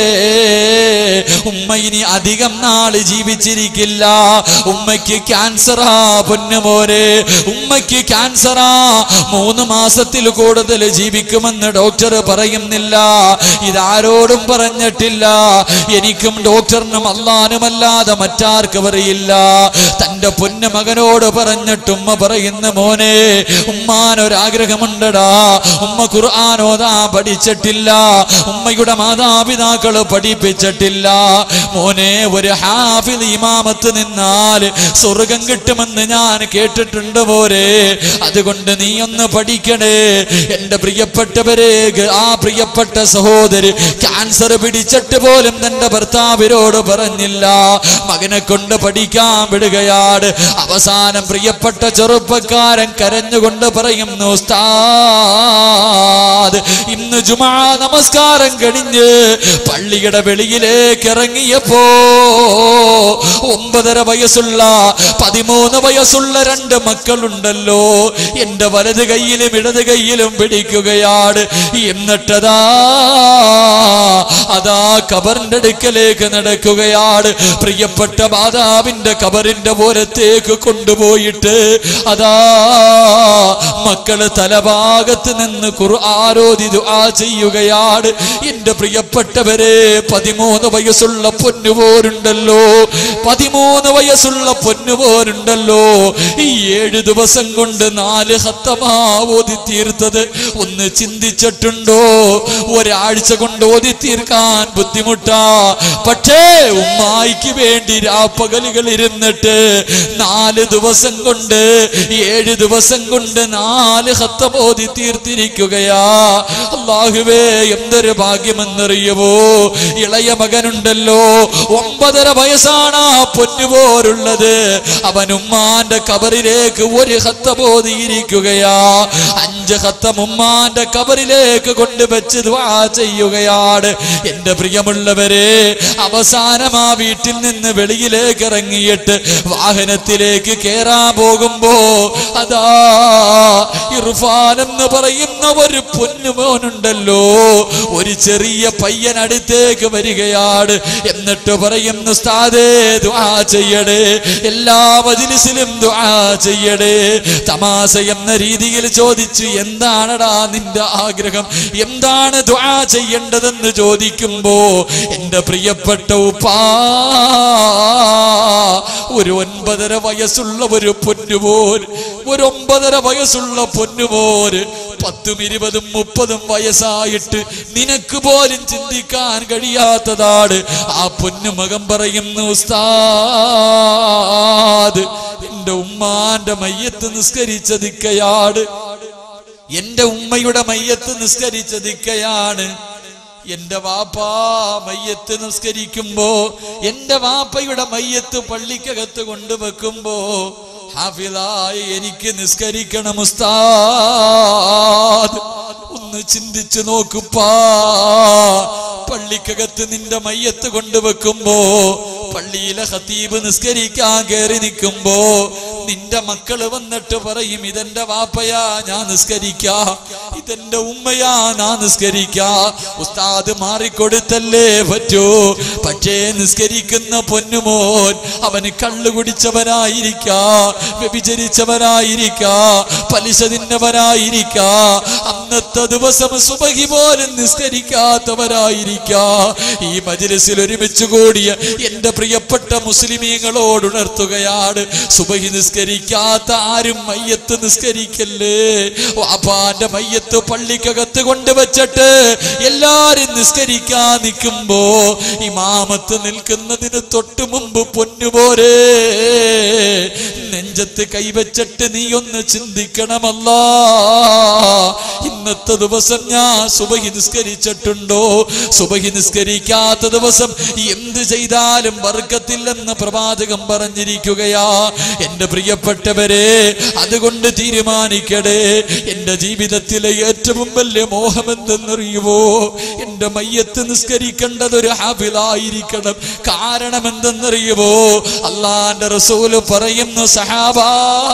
ഉമ്മ ഇനി അധികം നാള് ജീവിച്ചിരിക്കില്ല ഉമ്മയ്ക്ക് ക്യാൻസറാ പൊന്നുമോനെ ഉമ്മയ്ക്ക് ക്യാൻസറാ മൂന്ന് മാസത്തിൽ കൂടുതൽ ജീവിക്കുമെന്ന് ഡോക്ടർ പറയുന്നില്ല ഇതാരോടും പറഞ്ഞിട്ടില്ല എനിക്കും ഡോക്ടറിനും അല്ലാനുമല്ലാതെ മറ്റാർക്ക് പറയില്ല തന്റെ പൊന്നു മകനോട് പറഞ്ഞിട്ട് ഉമ്മ പറയുന്ന മോനെ ഉമ്മാനൊരാഗ്രഹമുണ്ടടാ ഉമ്മ ഖുർആാനോദാ പഠിച്ചിട്ടില്ല ഉമ്മയുടെ മാതാപിതാക്കള് പഠിപ്പിച്ചിട്ടില്ല മോനെ ഒരു ഹാഫിദ് ഇമാമത്ത് നിന്നാൽ സ്വർഗം കിട്ടുമെന്ന് ഞാൻ കേട്ടിട്ടുണ്ട് പോരെ അതുകൊണ്ട് നീ ഒന്ന് പഠിക്കണേ എന്റെ പ്രിയപ്പെട്ടവരെ ഗ- ആ പ്രിയപ്പെട്ട സഹോദരി ക്യാൻസർ പിടിച്ചിട്ട് പോലും തന്റെ ഭർത്താവിനോട് പറഞ്ഞില്ല മകനെ കൊണ്ട് പഠിക്കാൻ വിടുകയാണ് അവസാനം പ്രിയപ്പെട്ട ചെറുപ്പക്കാരൻ കരഞ്ഞുകൊണ്ട് പറയുന്നു ഉസ്താദ് ഇന്ന് ജുമാ നമസ്കാരം കഴിഞ്ഞ് പള്ളിയുടെ വെളിയിലേക്ക് ഇറങ്ങിയപ്പോ ഒമ്പതര വയസ്സുള്ള പതിമൂന്ന് വയസ്സുള്ള രണ്ട് മക്കളുണ്ടല്ലോ എന്റെ വലത് കൈയിലും ഇടത് കൈയിലും പിടിക്കുകയാണ് എന്നിട്ടതാ അതാ കബറിന്റെ അടുക്കലേക്ക് നടക്കുകയാണ് പ്രിയപ്പെട്ട മാതാവിന്റെ കബറിന്റെ ഓരത്തേക്ക് കൊണ്ടുപോയിട്ട് അതാ മക്കള് തലഭാഗത്ത് നിന്ന് ഖുർആാരോധി ദുആ ചെയ്യുകയാണ് എന്റെ പ്രിയപ്പെട്ടവരെ പതിമൂന്ന് വയസ്സുള്ള പൊന്നുപോരുണ്ടല്ലോ പതിമൂന്ന് വയസ്സുള്ള പൊന്നുപോരുണ്ടല്ലോ ഈ ഏഴ് ദിവസം കൊണ്ട് നാല് ഹത്തമാ ഓതി തീർത്തത് ഒന്ന് ചിന്തിച്ചിട്ടുണ്ടോ ഒരാഴ്ച കൊണ്ട് ഓതി തീർക്കാൻ ബുദ്ധിമുട്ടാ പക്ഷേ ഉമ്മായിക്ക് വേണ്ടി രാപ്പകലുകൾ ഇരുന്നിട്ട് നാല് ദിവസം കൊണ്ട് ഏഴ് ദിവസം കൊണ്ട് നാല് ഹത്തം ഓതി തീർത്തിരിക്കുകയാ അള്ളാഹുവേ എന്തൊരു ഭാഗ്യമെന്നറിയുവോ ഇളയ മകനുണ്ടല്ലോ ഒമ്പതര വയസ്സാണ് ആ പൊന്നുപോരുള്ളത് അവൻ ഉമ്മാന്റെ കബറിലേക്ക് ഒരു ഹത്തം ഓതിയിരിക്കുകയാ അഞ്ച് ഹത്തം ഉമ്മാന്റെ കബറിലേക്ക് കൊണ്ടുവച്ച് ദ്വാ ചെയ്യുകയാണ് എന്റെ പ്രിയമുള്ളവരെ അവസാനം ആ വീട്ടിൽ നിന്ന് വെളിയിലേക്ക് ഇറങ്ങിയിട്ട് വാഹനത്തിലേക്ക് കേറാൻ പോകുമ്പോ അതാ ഇർഫാൻ എന്ന് പറയുന്ന ഒരു പൊന്നുമോനുണ്ടല്ലോ ഒരു ചെറിയ പയ്യൻ അടുത്തേക്ക് വരികയാണ് എന്നിട്ട് പറയുന്നു സ്ഥാതേ ദുആ ചെയ്യടേ എല്ലാ മജിലിസിലും ദുആ ചെയ്യടേ തമാശ എന്ന രീതിയിൽ ചോദിച്ചു എന്താണടാ നിന്റെ ആഗ്രഹം എന്താണ് ദുആ ചെയ്യേണ്ടതെന്ന് ചോദിക്കുമ്പോ എന്റെ പ്രിയപ്പെട്ട ഉപ്പാ ഒരു ഒൻപതര വയസ്സുള്ള ഒരു പൊന്നുപോൽ ഒരു ഒമ്പതര വയസ്സുള്ള പൊന്നുപോര് പത്തും ഇരുപതും മുപ്പതും വയസ്സായിട്ട് നിനക്ക് പോലും ചിന്തിക്കാൻ കഴിയാത്തതാണ് ആ പൊന്നുമകം പറയുന്നു ഉസ്താദ് എന്റെ ഉമ്മാന്റെ മയ്യത്ത് നിസ്കരിച്ചതിക്കയാണ് എന്റെ ഉമ്മയുടെ മയ്യത്ത് നിസ്കരിച്ചതിക്കയാണ് എന്റെ വാപ്പാ മയ്യത്ത് നിസ്കരിക്കുമ്പോ എന്റെ വാപ്പയുടെ മയ്യത്ത് പള്ളിക്കകത്ത് കൊണ്ടുവെക്കുമ്പോ ഹാഫിലായി എനിക്ക് നിസ്കരിക്കണം ഉസ്താദ് ഒന്ന് ചിന്തിച്ചു നോക്കുപ്പാ പള്ളിക്കകത്ത് നിന്റെ മയ്യത്ത് കൊണ്ടുവെക്കുമ്പോ പള്ളിയിലെ ഹത്തീബ് നിസ്കരിക്കാൻ കയറി നിൽക്കുമ്പോ നിന്റെ മക്കള് വന്നിട്ട് പറയും ഇതെന്റെ വാപ്പയാ ഞാൻ നിസ്കരിക്കാ ഇതെന്റെ ഉമ്മയാ ഞാൻ നിസ്കരിക്കാ ഉസ്താദ് മാറിക്കൊടുത്തല്ലേ പറ്റൂ പക്ഷേ നിസ്കരിക്കുന്ന പൊന്നുമോൻ അവന് കള്ളു കുടിച്ചവനായിരിക്കാ വ്യഭിചരിച്ചവനായിരിക്കാ പലിശ തിന്നവനായിരിക്കാ അന്നത്തെ ദിവസം സുബഹി പോലും നിസ്കരിക്കാത്തവരായിരിക്കാ ഈ മജിലിസിൽ ഒരുമിച്ച് കൂടിയ എന്റെ പ്രിയപ്പെട്ട മുസ്ലിമീങ്ങളോട് ഉണർത്തുകയാണ് സുബഹി നിസ്കരിക്കാത്ത ആരും മയ്യത്ത് നിസ്കരിക്കല്ലേ വാപ്പാന്റെ മയ്യത്ത് പള്ളിക്കകത്ത് കൊണ്ടുവച്ചിട്ട് എല്ലാരും നിസ്കരിക്കാൻ നിൽക്കുമ്പോ ഇമാമത്ത് നിൽക്കുന്നതിന് തൊട്ട് മുമ്പ് പൊന്നുപോരേ നെഞ്ചത്ത് കൈവച്ചിട്ട് നീ ഒന്ന് ചിന്തിക്കണമല്ല ഇന്നത്തെ ദിവസം ഞാൻ സുബഹി നിസ്കരിച്ചിട്ടുണ്ടോ സുബഹി നിസ്കരിക്കാത്ത ദിവസം എന്ത് ചെയ്താലും വർഗത്തില്ലെന്ന് പ്രവാചകം പറഞ്ഞിരിക്കുകയാ എന്റെ പ്രിയപ്പെട്ടവരെ അതുകൊണ്ട് തീരുമാനിക്കടേ എന്റെ ജീവിതത്തിലെ ഏറ്റവും വലിയ മോഹം എന്തെന്നറിയുവോ എന്റെ മയ്യത്ത് നിസ്കരിക്കേണ്ടത് ഒരു ഹാഫിലായിരിക്കണം കാരണം എന്തെന്നറിയുവോ അള്ളാന്റെ റസൂല് പറയുന്നു സഹാബാ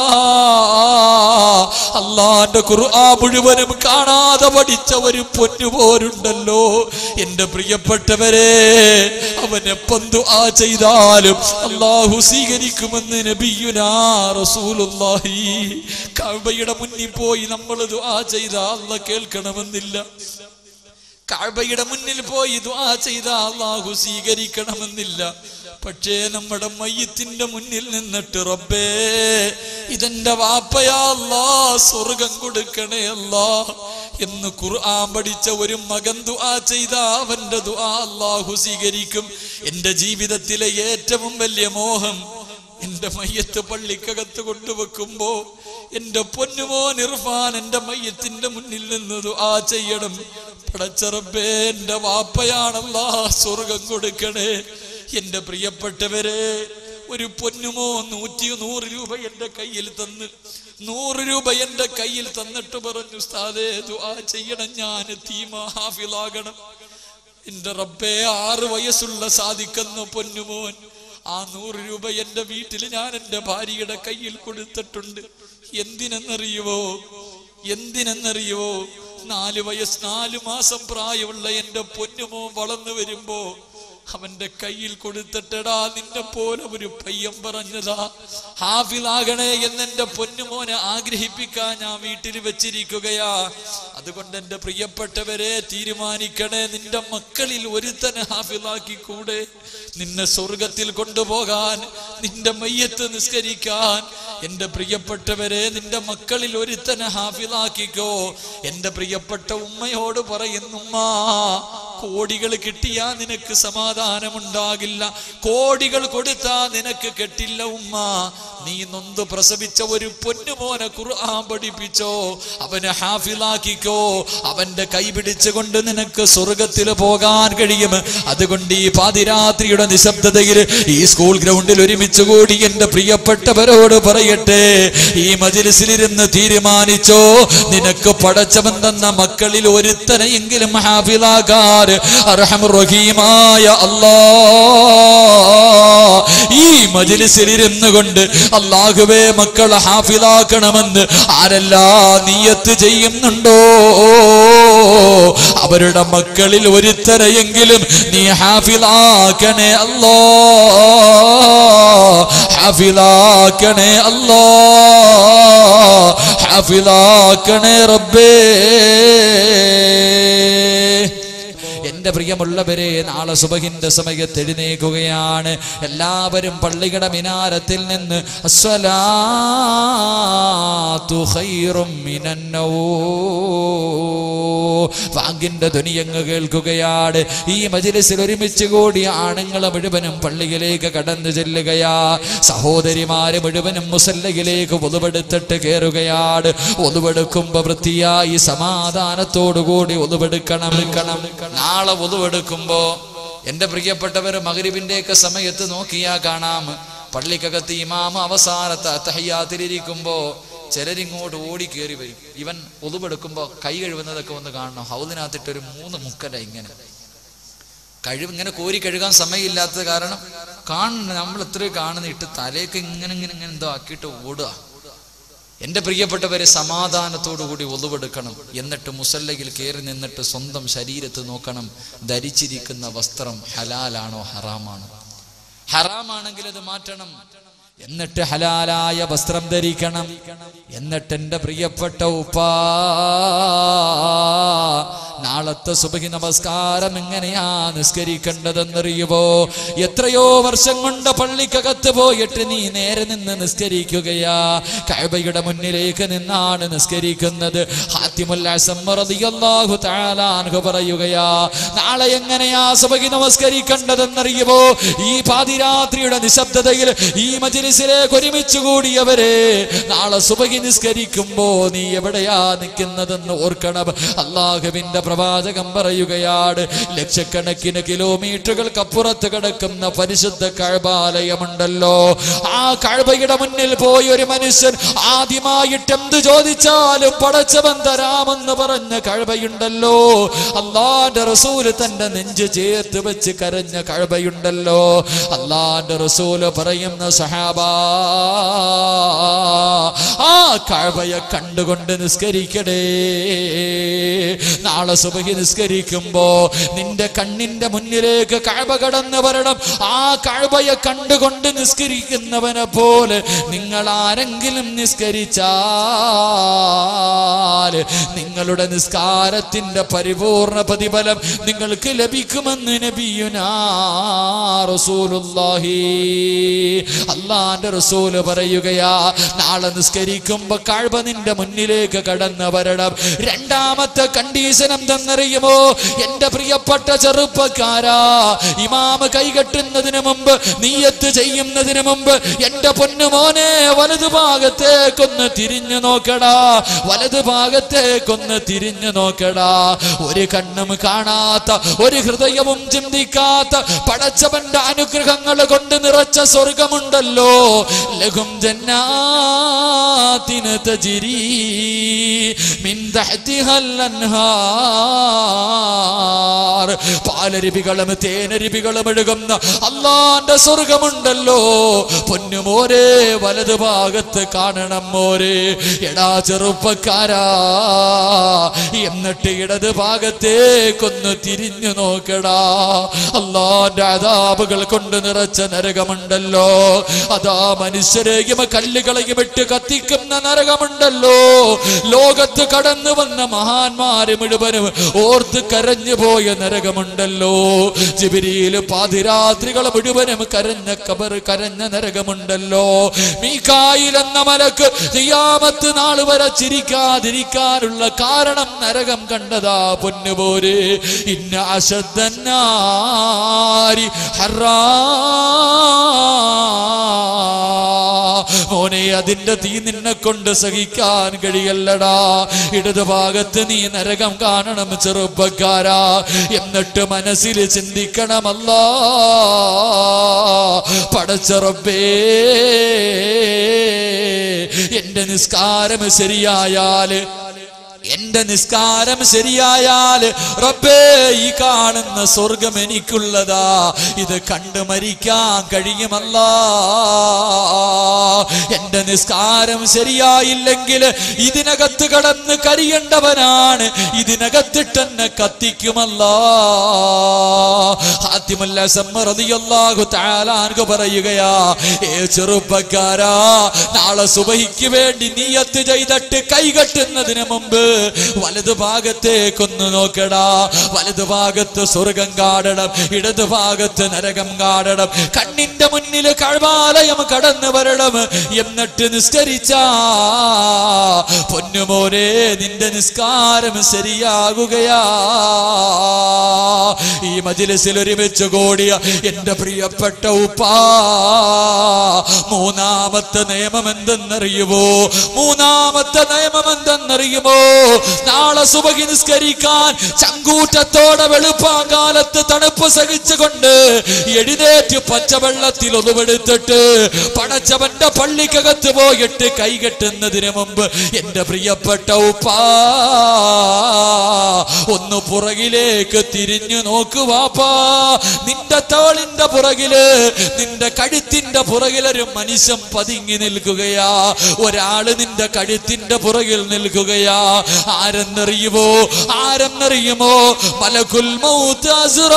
അള്ളാന്റെ ഖുർആ മുഴുവനും കാണാതെ പഠിച്ച ഒരു പൊന്നുപോരുണ്ടല്ലോ എന്റെ പ്രിയപ്പെട്ടവരെ അവൻ എപ്പം ദുആ ചെയ്താലും അള്ളാഹു സ്വീകരിക്കുമെന്ന് നബിയുനാ റസൂലുള്ളാഹി കഅബയുടെ മുന്നിൽ പോയി നമ്മൾ ദുആ ചെയ്താൽ അല്ല കേൾക്കണമെന്നില്ല കഅബയുടെ മുന്നിൽ പോയി ദുആ ചെയ്ത അള്ളാഹു സ്വീകരിക്കണമെന്നില്ല പക്ഷേ നമ്മുടെ മയ്യത്തിന്റെ മുന്നിൽ നിന്നിട്ട് റബ്ബേ ഇതെന്റെ വാപ്പയാ അല്ലാ സ്വർഗം കൊടുക്കണേ അല്ലാ എന്ന് ഖുർആൻ പഠിച്ച ഒരു മകൻ ദുആ ചെയ്ത അവന്റെ ദുആ അള്ളാഹു സ്വീകരിക്കും എന്റെ ജീവിതത്തിലെ ഏറ്റവും വലിയ മോഹം എന്റെ മയ്യത്ത് പള്ളിക്കകത്ത് കൊണ്ടുവെക്കുമ്പോ എന്റെ പൊന്നുമോൻ ഇർഫാൻ എന്റെ മയ്യത്തിന്റെ മുന്നിൽ നിന്ന് ദുആ ചെയ്യണം പടച്ചറബേ എന്റെ വാപ്പയാണല്ലാ സ്വർഗം കൊടുക്കണേ എന്റെ പ്രിയപ്പെട്ടവരെ ഒരു പൊന്നുമോ നൂറ്റി നൂറ് രൂപ എന്റെ കയ്യിൽ തന്ന് നൂറ് രൂപ എന്റെ കയ്യിൽ തന്നിട്ട് പറഞ്ഞു ഉസ്താദേ ദുആ ചെയ്യണം ഞാൻ തീമ ഹാഫിലാകണം എന്റെ റബ്ബേ ആറ് വയസ്സുള്ള സാധിക്കുന്ന പൊന്നുമോൻ ആ നൂറ് രൂപ എന്റെ വീട്ടിൽ ഞാൻ എന്റെ ഭാര്യയുടെ കയ്യിൽ കൊടുത്തിട്ടുണ്ട് എന്തിനെന്നറിയുവോ എന്തിനെന്നറിയുവോ നാല് വയസ്സ് നാല് മാസം പ്രായമുള്ള എന്റെ പൊന്നുമോൻ വളർന്നു വരുമ്പോ അവന്റെ കയ്യിൽ കൊടുത്തിട്ടടാ നിന്റെ പോലെ ഒരു പയ്യൻ പറഞ്ഞതാ ഹാഫിലാകണേ എന്നെന്റെ പൊന്നുമോനെ ആഗ്രഹിപ്പിക്കാൻ ഞാൻ വീട്ടിൽ വെച്ചിരിക്കുകയാ അതുകൊണ്ട് എന്റെ പ്രിയപ്പെട്ടവരെ തീരുമാനിക്കണേ നിന്റെ മക്കളിൽ ഒരുത്തനെ ഹാഫിലാക്കി കൂടെ നിന്നെ സ്വർഗത്തിൽ കൊണ്ടുപോകാൻ നിന്റെ മയ്യത്ത് നിസ്കരിക്കാൻ എന്റെ പ്രിയപ്പെട്ടവരെ നിന്റെ മക്കളിൽ ഒരുത്തനെ ഹാഫിലാക്കിക്കോ എന്റെ പ്രിയപ്പെട്ട ഉമ്മയോട് പറയുന്നുമ്മാ കോടികൾ കിട്ടിയാ നിനക്ക് സമാധാനമുണ്ടാകില്ല കോടികൾ കൊടുത്താ നിനക്ക് കെട്ടില്ല ഉമ്മ നീ നൊന്ത് പ്രസവിച്ച ഒരു പൊന്നുമോനെ ഖുർആൻ പഠിപ്പിച്ചോ അവനെ ഹാഫിലാക്കിക്കോ അവന്റെ കൈ പിടിച്ചുകൊണ്ട് നിനക്ക് സ്വർഗത്തിൽ പോകാൻ കഴിയും അതുകൊണ്ട് ഈ പാതിരാത്രിയുടെ നിശബ്ദതയിൽ ഈ സ്കൂൾ ഗ്രൗണ്ടിൽ ഒരുമിച്ച് കൂടി എന്റെ പ്രിയപ്പെട്ടവരോട് പറയട്ടെ ഈ മജിലിസിലിരുന്ന് തീരുമാനിച്ചോ നിനക്ക് പടച്ചവൻ തന്ന മക്കളിൽ ഒരുത്തനെയെങ്കിലും ഹാഫിലാകാൻ അർഹമുറഹീമായ അല്ലാ ഈ മജിലിസിലിരുന്ന് കൊണ്ട് അള്ളാഹുവേ മക്കളെ ഹാഫിലാക്കണമെന്ന് ആരെല്ലാം നീയത്ത് ചെയ്യുന്നുണ്ടോ അവരുടെ മക്കളിൽ ഒരുത്തരെയെങ്കിലും നീ ഹാഫിലാക്കണേ അല്ലോ ഹാഫിലാക്കണേ അല്ലോ ഹാഫിലാക്കണേ റബ്ബേ എന്റെ പ്രിയമുള്ളവരെ നാളെ സുബഹിന്റെ സമയത്ത് എഴുന്നേക്കുകയാണ് എല്ലാവരും പള്ളിയുടെ മിനാരത്തിൽ നിന്ന് അസ്വലാത്തു ഖൈറും മിനന്നൗ വാങ്ങിന്റെ ധ്വനിയങ്ങ് കേൾക്കുകയാണ് ഈ മജിലിസിൽ ഒരുമിച്ച് കൂടി ആണുങ്ങളെ മുഴുവനും പള്ളിയിലേക്ക് കടന്നു ചെല്ലുകയാ സഹോദരിമാര് മുഴുവനും മുസല്ലയിലേക്ക് ഒതുവെടുത്തിട്ട് കയറുകയാണ് ഒതുവെടുക്കുമ്പോ വൃത്തിയായി സമാധാനത്തോടുകൂടി ഒതുവെടുക്കണം എടുക്കണം നാളെ ഒതുവെടുക്കുമ്പോ എന്റെ പ്രിയപ്പെട്ടവർ മകരിവിന്റെയൊക്കെ സമയത്ത് നോക്കിയാ കാണാം പള്ളിക്കകത്ത് ഇമാമ അവസാനത്തെ അത്തഹയ്യാത്തിലിരിക്കുമ്പോ ചിലരിങ്ങോട്ട് ഓടി കയറി വരും ഇവൻ ഒതുവെടുക്കുമ്പോ കൈ കഴുകുന്നതൊക്കെ ഒന്ന് കാണണം ഹൗദിനകത്തിട്ട് ഒരു മൂന്ന് മുക്കല ഇങ്ങനെ കഴിവ് ഇങ്ങനെ കോരി കഴുകാൻ സമയമില്ലാത്തത് കാരണം കാണുന്ന നമ്മൾ എത്രയോ കാണുന്ന ഇട്ട് തലയൊക്കെ ഇങ്ങനെ ഇങ്ങനെ ഇങ്ങനെ എന്തോ ആക്കിയിട്ട് ഓടുക എന്റെ പ്രിയപ്പെട്ടവരെ സമാധാനത്തോടു കൂടി ഒളിവെടുക്കണം എന്നിട്ട് മുസല്ലയിൽ കയറി നിന്നിട്ട് സ്വന്തം ശരീരത്ത് നോക്കണം ധരിച്ചിരിക്കുന്ന വസ്ത്രം ഹലാലാണോ ഹറാമാണോ ഹറാമാണെങ്കിൽ അത് മാറ്റണം എന്നിട്ട് ഹലാലായ വസ്ത്രം ധരിക്കണം എന്നിട്ട് എന്റെ പ്രിയപ്പെട്ട ഉപ്പാ നാളത്തെ സുബഹി നമസ്കാരം എങ്ങനെയാ നിസ്കരിക്കേണ്ടതെന്നറിയുമോ എത്രയോ വർഷം കൊണ്ട് പള്ളിക്കകത്ത് പോയിട്ട് നീ നേരെ നിന്ന് നിസ്കരിക്കുകയാ കഅബയുടെ മുന്നിലേക്ക് നിന്നാണ് നിസ്കരിക്കുന്നത് ഹാത്തിമുൽ അസം റളിയല്ലാഹു തആല അൻഹു പറയുകയാ നാളെ എങ്ങനെയാ സുബഹി നമസ്കരിക്കേണ്ടതെന്നറിയുമോ ഈ പാതിരാത്രിയുടെ നിശബ്ദതയിൽ ഈ മജ്ലിസിലേക്ക് ഒരുമിച്ച് കൂടിയവരെ നാളെ സുബഹി നിസ്കരിക്കുമ്പോ നീ എവിടെയാ നിൽക്കുന്നതെന്ന് ഓർക്കണം അള്ളാഹുവിന്റെ പ്രവാചകം പറയുകയാണ് ലക്ഷക്കണക്കിന് കിലോമീറ്ററുകൾക്കപ്പുറത്ത് കിടക്കുന്ന പരിശുദ്ധ കഴബാലയമുണ്ടല്ലോ ആ കഴബയുടെ മുന്നിൽ പോയി ഒരു മനുഷ്യൻ ആദ്യമായിട്ട് എന്ത് ചോദിച്ചാലും പടച്ചവൻ തരാമെന്ന് പറഞ്ഞ കഴബയുണ്ടല്ലോ അള്ളാന്റെ റസൂല് തന്റെ നെഞ്ച് ചേർത്ത് വെച്ച് കരഞ്ഞ കഴബയുണ്ടല്ലോ അള്ളാന്റെ റസൂല് പറയുന്ന സഹാബാ ആ കഴബയെ കണ്ടുകൊണ്ട് നിസ്കരിക്കടേ നാളെ സുബഹി നിസ്കരിക്കുമ്പോ നിന്റെ കണ്ണിന്റെ മുന്നിലേക്ക് കഴബ കടന്നു വരണം ആ കഴബയെ കണ്ടുകൊണ്ട് നിസ്കരിക്കുന്നവനെ പോലെ നിങ്ങൾ ആരെങ്കിലും നിസ്കരിച്ചാൽ നിങ്ങളുടെ നിസ്കാരത്തിന്റെ പരിപൂർണ പ്രതിഫലം നിങ്ങൾക്ക് ലഭിക്കുമെന്ന് നബിയുനാ റസൂലുള്ളാഹി അള്ളാന്റെ റസൂല് പറയുകയാ നാളെ നിസ്കരിക്കുമ്പോ കഴബ നിന്റെ മുന്നിലേക്ക് കടന്നു വരണം രണ്ടാമത്തെ കണ്ടീഷൻ എന്തെന്നറിയുമോ എന്റെ പ്രിയപ്പെട്ട ചെറുപ്പക്കാരാ ഇമാമ് കൈകെട്ടുന്നതിന് മുമ്പ് നീയത്ത് ചെയ്യുന്നതിന് മുമ്പ് എന്റെ പൊന്നുമോനെ വലതു ഭാഗത്തേക്കൊന്ന് തിരിഞ്ഞു നോക്കടാ വലതു ഭാഗത്തേക്കൊന്ന് തിരിഞ്ഞു നോക്കടാ ഒരു കണ്ണും കാണാത്ത ഒരു ഹൃദയവും ചിന്തിക്കാത്ത പടച്ചവന്റെ അനുഗ്രഹങ്ങൾ കൊണ്ട് നിറച്ച സ്വർഗമുണ്ടല്ലോ ലഹും ജന്നാത്തിന തജിരി മിൻ തഹ്തിഹൽ അൻഹാർ പാലരുവികളും തേനരുവികളും ഒഴുകുന്ന അള്ളാന്റെ സ്വർഗമുണ്ടല്ലോ പൊന്നുമോരെ വലത് ഭാഗത്ത് കാണണം മോരെ എടാ ചെറുപ്പക്കാരാ എന്നിട്ട് ഇടത് ഭാഗത്തേക്കൊന്ന് തിരിഞ്ഞു നോക്കടാ അള്ളാന്റെ അതാപുകൾ കൊണ്ട് നിറച്ച നരകമുണ്ടല്ലോ അതാ മനുഷ്യരെയും കല്ലുകളെയും ഇട്ട് കത്തിക്കുന്ന നരകമുണ്ടല്ലോ ലോകത്ത് കടന്നു വന്ന മഹാന്മാര് മുഴുവനും ഓർത്ത് കരഞ്ഞു പോയ നരകമുണ്ടല്ലോ ജിബിരിയില് പാതിരാത്രികൾ മുഴുവനും കരഞ്ഞ കബർ കരഞ്ഞ നരകമുണ്ടല്ലോ മീക്കായിൽ എന്ന മലക്ക് ചെയ്യാമത്ത് നാൾ വരെ ചിരിക്കാതിരിക്കാനുള്ള കാരണം നരകം കണ്ടതാ പൊന്നുപോര് ഇന്ന അശദ്ധന്നാരി ഹറാ മോനെ അതിന്റെ തീ നിന്നെ കൊണ്ട് സഹിക്കാൻ കഴിയല്ലടാ ഇടത് ഭാഗത്ത് നീ നരകം കാണണം ചെറുപ്പക്കാരാ എന്നിട്ട് മനസ്സിൽ ചിന്തിക്കണമല്ല പടച്ചറബേ എന്റെ നിസ്കാരം ശരിയായാല് എന്റെ നിസ്കാരം ശരിയായാല് റബ്ബേ ഈ കാണുന്ന സ്വർഗം എനിക്കുള്ളതാ ഇത് കണ്ടു മരിക്കാൻ കഴിയുമല്ല എന്റെ നിസ്കാരം ശരിയായില്ലെങ്കിൽ ഇതിനകത്ത് കടന്ന് കരിയേണ്ടവനാണ് ഇതിനകത്തിട്ടെന്നെ കത്തിക്കുമല്ല ഹാത്തിമല്ല സമ്മറതിയല്ലാഹു താലാൻകു പറയുകയാ ഏ ചെറുപ്പക്കാരാ നാളെ സുബഹിക്ക് വേണ്ടി നീയത്ത് ചെയ്തിട്ട് കൈകെട്ടുന്നതിന് മുമ്പ് വലതു ഭാഗത്തേക്കൊന്ന് നോക്കടാ വലതു ഭാഗത്ത് സ്വർഗം കാണണം ഇടതു ഭാഗത്ത് നരകം കാണണം കണ്ണിന്റെ മുന്നിൽ കഴവാലയം കടന്നു വരണം എന്നിട്ട് നിസ്കരിച്ച പൊന്നുമോനെ നിന്റെ നിസ്കാരം ശരിയാകുകയാ ഈ മജിലിസിൽ ഒരുമിച്ച് കൂടിയ എന്റെ പ്രിയപ്പെട്ട ഉപ്പാ മൂന്നാമത്തെ നിയമം എന്തെന്നറിയുമോ മൂന്നാമത്തെ നിയമം എന്തെന്നറിയുമോ നാളെ സുബഹി നിസ്കരിക്കാൻ ചങ്കൂറ്റത്തോടെ വെളുപ്പാങ്കാലത്ത് തണുപ്പ് സഹിച്ചുകൊണ്ട് എഴുന്നേറ്റ് പച്ചവെള്ളത്തിൽ ഒതുവെടുത്തിട്ട് പടച്ചവന്റെ പള്ളിക്കകത്ത് പോയിട്ട് കൈകെട്ടുന്നതിന് മുമ്പ് എന്റെ പ്രിയപ്പെട്ട ഉപ്പാ ഒന്ന് പുറകിലേക്ക് തിരിഞ്ഞു നോക്കുവാപ്പാ നിന്റെ തോളിന്റെ പുറകില് നിന്റെ കഴുത്തിന്റെ പുറകിലൊരു മനുഷ്യൻ പതുങ്ങി നിൽക്കുകയാ ഒരാള് നിന്റെ കഴുത്തിന്റെ പുറകിൽ നിൽക്കുകയാ ആരെന്നറിയുമോ ആരെന്നറിയുമോ മലകുൽ മൗത്ത്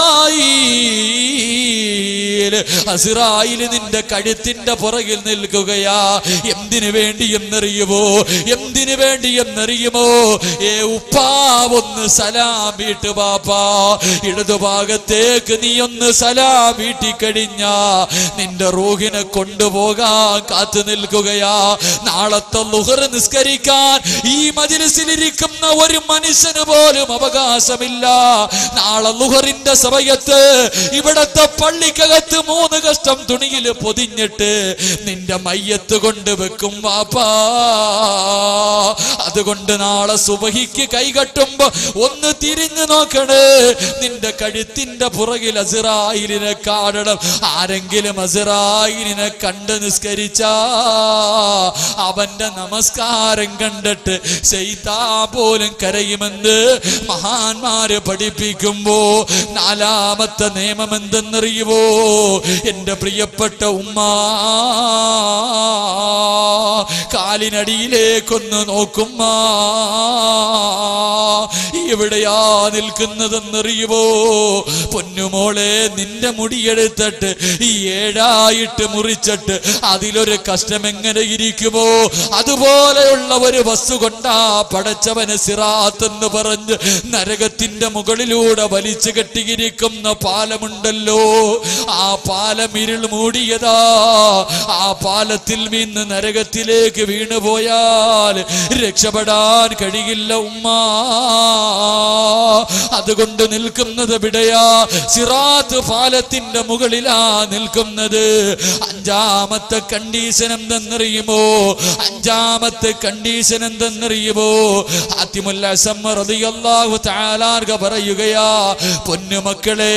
അസ്റായീൽ അസ്റായിൽ നിന്റെ കഴുത്തിന്റെ പുറകിൽ നിൽക്കുകയാ എന്തിനു വേണ്ടി എന്നറിയുമോ എന്തിനു വേണ്ടി എന്നറിയുമോ ഏ ഉപ്പാ ഒന്ന് സലാം വീട്ടു പാപ്പാ ഇടതുഭാഗത്തേക്ക് നീ ഒന്ന് സലാം വീട്ടിക്കഴിഞ്ഞ നിന്റെ റൂഹിനെ കൊണ്ടുപോകാൻ കാത്തു നിൽക്കുകയാ നാളത്തെ ലുഹർ നിസ്കരിക്കാൻ ഈ മജിലിസിലിരിക്കുന്ന ഒരു മനുഷ്യന് പോലും അവകാശമില്ല നാളെ ലുഹറിന്റെ സമയത്ത് ഇവിടത്തെ പള്ളിക്കകത്ത് മൂന്ന് കഷ്ടം തുണിയിൽ പൊതിഞ്ഞിട്ട് നിന്റെ മയ്യത്ത് കൊണ്ട് വെക്കും വാപ്പാ അതുകൊണ്ട് നാളെ സുബഹിക്ക് കൈകട്ടുമ്പോ ഒന്ന് തിരിഞ്ഞു നോക്കണേ നിന്റെ കഴുത്തിന്റെ പുറകിൽ അസിറായിലിനെ കാണണം ആരെങ്കിലും അസിറായിലിനെ കണ്ട് നിസ്കരിച്ച അവന്റെ നമസ്കാരം കണ്ടിട്ട് ചെയ്താ പോലും കരയുമെന്ന് മഹാന്മാര് പഠിപ്പിക്കുമ്പോ നാലാമത്തെ നിയമം എന്തെന്നറിയുമോ എന്റെ പ്രിയപ്പെട്ട ഉമ്മ കാലിനടിയിലേക്കൊന്ന് നോക്കുമ്മ എവിടെയാ നിൽക്കുന്നതെന്നറിയുമോ പൊന്നുമോളെ നിന്റെ മുടിയെടുത്തിട്ട് ഈ ഏഴായിട്ട് മുറിച്ചിട്ട് അതിലൊരു കഷ്ടം എങ്ങനെ ഇരിക്കുമോ അതുപോലെയുള്ള ഒരു വസ്തു കൊണ്ടാ പടച്ചവന് സിറാത്ത് എന്ന് പറഞ്ഞ് നരകത്തിന്റെ മുകളിലൂടെ വലിച്ചു കെട്ടിയിരിക്കുന്ന പാലമുണ്ടല്ലോ ആ പാലം ഇരുൾ മൂടിയതാ ആ പാലത്തിൽ നിന്ന് നരകത്തിലേക്ക് വീണുപോയാൽ രക്ഷപ്പെടാൻ കഴിയില്ല ഉമ്മ അതുകൊണ്ട് നിൽക്കുന്നത് എവിടെയാ സിറാത്ത് പാലത്തിന്റെ മുകളിലാ നിൽക്കുന്നത് അഞ്ചാമത്തെ കണ്ടീഷൻ എന്തെന്നറിയുമോ അഞ്ചാമത്തെ കണ്ടീഷൻ എന്തെന്നറിയുമോ ആത്തിമുല്ല റളിയല്ലാഹു തആലാർക പറയുകയാ പൊന്നുമക്കളെ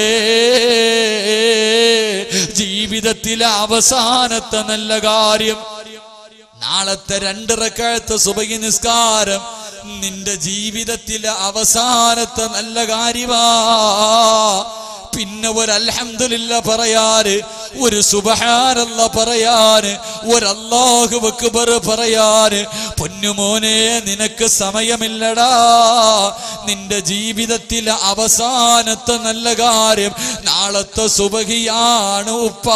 ജീവിതത്തിലെ അവസാനത്തെ നല്ല കാര്യം നാളത്തെ രണ്ടിറക്കാലത്തെ സുബഹി നിസ്കാരം നിന്റെ ജീവിതത്തിലെ അവസാനത്തെ നല്ല കാര്യമാ പിന്നെ ഒരു അൽഹംദുലില്ല പറയാന് ഒരു സുബഹാനല്ല പറയാന് ഒരു അല്ലാഹു അക്ബർ പറയാന് പൊന്നുമോനെ നിനക്ക് സമയമില്ലടാ നിന്റെ ജീവിതത്തിലെ അവസാനത്തെ നല്ല കാര്യം നാളത്തെ സുബഹിയാണ് ഉപ്പാ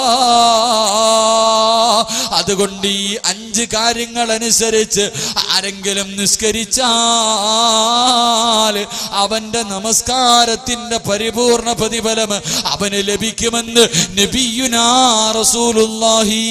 അതുകൊണ്ട് ഈ അഞ്ച് കാര്യങ്ങൾ അനുസരിച്ച് ആരെങ്കിലും നിസ്കരിച്ചാൽ അവന്റെ നമസ്കാരത്തിന്റെ പരിപൂർണ പ്രതിഫലം അവന് ലഭിക്കുമെന്ന് നബിയുനാ റസൂലുള്ളാഹി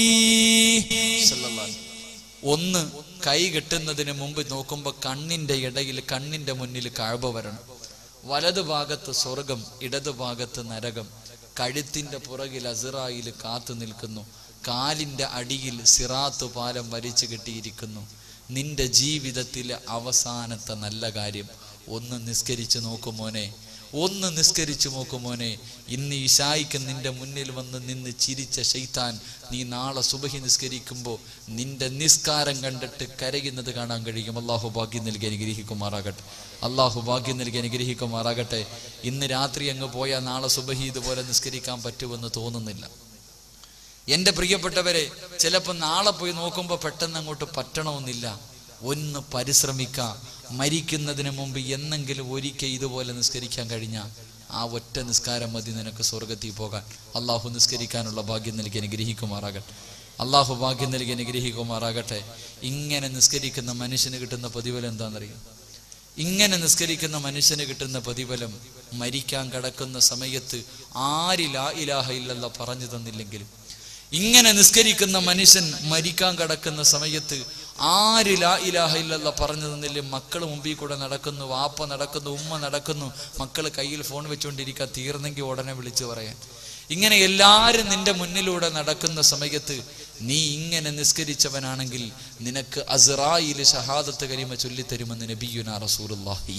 ഒന്ന് കൈ കെട്ടുന്നതിന് മുമ്പ് നോക്കുമ്പോൾ കണ്ണിന്റെ ഇടയിൽ കണ്ണിന്റെ മുന്നിൽ കഴവ വരണം വലതു ഭാഗത്ത് സ്വർഗം ഇടതു ഭാഗത്ത് നരകം കഴുത്തിന്റെ പുറകിൽ അസിറായിൽ കാത്തു നിൽക്കുന്നു കാലിന്റെ അടിയിൽ സിറാത്ത് പാലം വലിച്ചു കെട്ടിയിരിക്കുന്നു നിന്റെ ജീവിതത്തിലെ അവസാനത്തെ നല്ല കാര്യം ഒന്ന് നിസ്കരിച്ചു നോക്കുമോനെ ഒന്ന് നിസ്കരിച്ചു നോക്കുമോനെ ഇന്ന് ഇശായിക്ക് നിന്റെ മുന്നിൽ വന്ന് നിന്ന് ചിരിച്ച ഷെയ്ത്താൻ നീ നാളെ സുബഹി നിസ്കരിക്കുമ്പോൾ നിന്റെ നിസ്കാരം കണ്ടിട്ട് കരയുന്നത് കാണാൻ കഴിയും അള്ളാഹു ഭാഗ്യം നൽകി അനുഗ്രഹിക്കുമാറാകട്ടെ അള്ളാഹു ഭാഗ്യം നൽകി അനുഗ്രഹിക്കുമാറാകട്ടെ ഇന്ന് രാത്രി അങ്ങ് പോയാൽ നാളെ സുബഹി ഇതുപോലെ നിസ്കരിക്കാൻ പറ്റുമെന്ന് തോന്നുന്നില്ല എൻ്റെ പ്രിയപ്പെട്ടവരെ ചിലപ്പോൾ നാളെ പോയി നോക്കുമ്പോൾ പെട്ടെന്ന് അങ്ങോട്ട് പറ്റണമെന്നില്ല ഒന്ന് പരിശ്രമിക്കാം മരിക്കുന്നതിന് മുമ്പ് എന്നെങ്കിലും ഒരിക്കൽ ഇതുപോലെ നിസ്കരിക്കാൻ കഴിഞ്ഞാൽ ആ ഒറ്റ നിസ്കാരം മതി നിനക്ക് സ്വർഗത്തിൽ പോകാൻ അള്ളാഹു നിസ്കരിക്കാനുള്ള ഭാഗ്യം നൽകി അനുഗ്രഹിക്കുമാറാകട്ടെ അള്ളാഹു ഭാഗ്യം നൽകി അനുഗ്രഹിക്കുമാറാകട്ടെ ഇങ്ങനെ നിസ്കരിക്കുന്ന മനുഷ്യന് കിട്ടുന്ന പ്രതിഫലം എന്താണെന്നറിയാം ഇങ്ങനെ നിസ്കരിക്കുന്ന മനുഷ്യന് കിട്ടുന്ന പ്രതിഫലം മരിക്കാൻ കിടക്കുന്ന സമയത്ത് ആര് ലാ ഇലാഹ ഇല്ലല്ല പറഞ്ഞു തന്നില്ലെങ്കിലും ഇങ്ങനെ നിസ്കരിക്കുന്ന മനുഷ്യൻ മരിക്കാൻ കിടക്കുന്ന സമയത്ത് ആര് ലാ ഇലാഹ ഇല്ലല്ല പറഞ്ഞു തന്നില്ലേ മക്കൾ മുമ്പിൽ കൂടെ നടക്കുന്നു വാപ്പ നടക്കുന്നു ഉമ്മ നടക്കുന്നു മക്കൾ കയ്യിൽ ഫോൺ വെച്ചുകൊണ്ടിരിക്കുക തീർന്നെങ്കിൽ ഉടനെ വിളിച്ചു പറയാൻ ഇങ്ങനെ എല്ലാവരും നിന്റെ മുന്നിലൂടെ നടക്കുന്ന സമയത്ത് നീ ഇങ്ങനെ നിസ്കരിച്ചവനാണെങ്കിൽ നിനക്ക് അസ്റായിൽ ഷഹാദത്ത് കലിമ ചൊല്ലിത്തരുമെന്ന് നബിയുന റസൂലുള്ളാഹി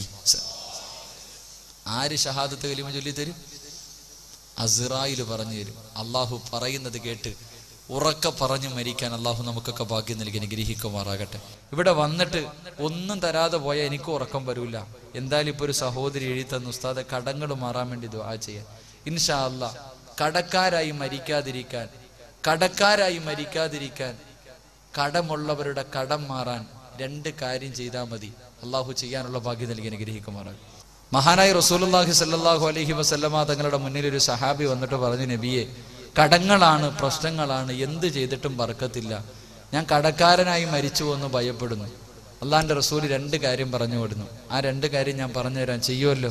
ആര് ഷഹാദത്ത് കലിമ ചൊല്ലിത്തരും അസ്റായിൽ പറഞ്ഞു തരും അള്ളാഹു പറയുന്നത് കേട്ട് ഉറക്കെ പറഞ്ഞു മരിക്കാൻ അള്ളാഹു നമുക്കൊക്കെ ഭാഗ്യം നൽകി അനുഗ്രഹിക്കുമാറാകട്ടെ ഇവിടെ വന്നിട്ട് ഒന്നും തരാതെ പോയാൽ എനിക്ക് ഉറക്കം വരൂല എന്തായാലും ഇപ്പൊ ഒരു സഹോദരി എഴുതി തന്നു ഉസ്താദെ കടങ്ങൾ മാറാൻ വേണ്ടി ദുആ ചെയ്യാൻ ഇൻഷാ അല്ലാ കടക്കാരായി മരിക്കാതിരിക്കാൻ കടക്കാരായി മരിക്കാതിരിക്കാൻ കടമുള്ളവരുടെ കടം മാറാൻ രണ്ട് കാര്യം ചെയ്താൽ മതി അള്ളാഹു ചെയ്യാനുള്ള ഭാഗ്യം നൽകി അനുഗ്രഹിക്കുമാറാകും മഹാനായ റസൂലുള്ളാഹി സല്ലല്ലാഹു അലൈഹി വസല്ലമ തങ്ങളുടെ മുന്നിൽ ഒരു സഹാബി വന്നിട്ട് പറഞ്ഞു നബിയെ കടങ്ങളാണ് പ്രശ്നങ്ങളാണ് എന്ത് ചെയ്തിട്ടും ബർക്കത്തില്ല ഞാൻ കടക്കാരനായി മരിച്ചു എന്ന് ഭയപ്പെടുന്നു അള്ളാന്റെ റസൂൽ രണ്ട് കാര്യം പറഞ്ഞു വിടുന്നു ആ രണ്ട് കാര്യം ഞാൻ പറഞ്ഞു തരാൻ ചെയ്യുമല്ലോ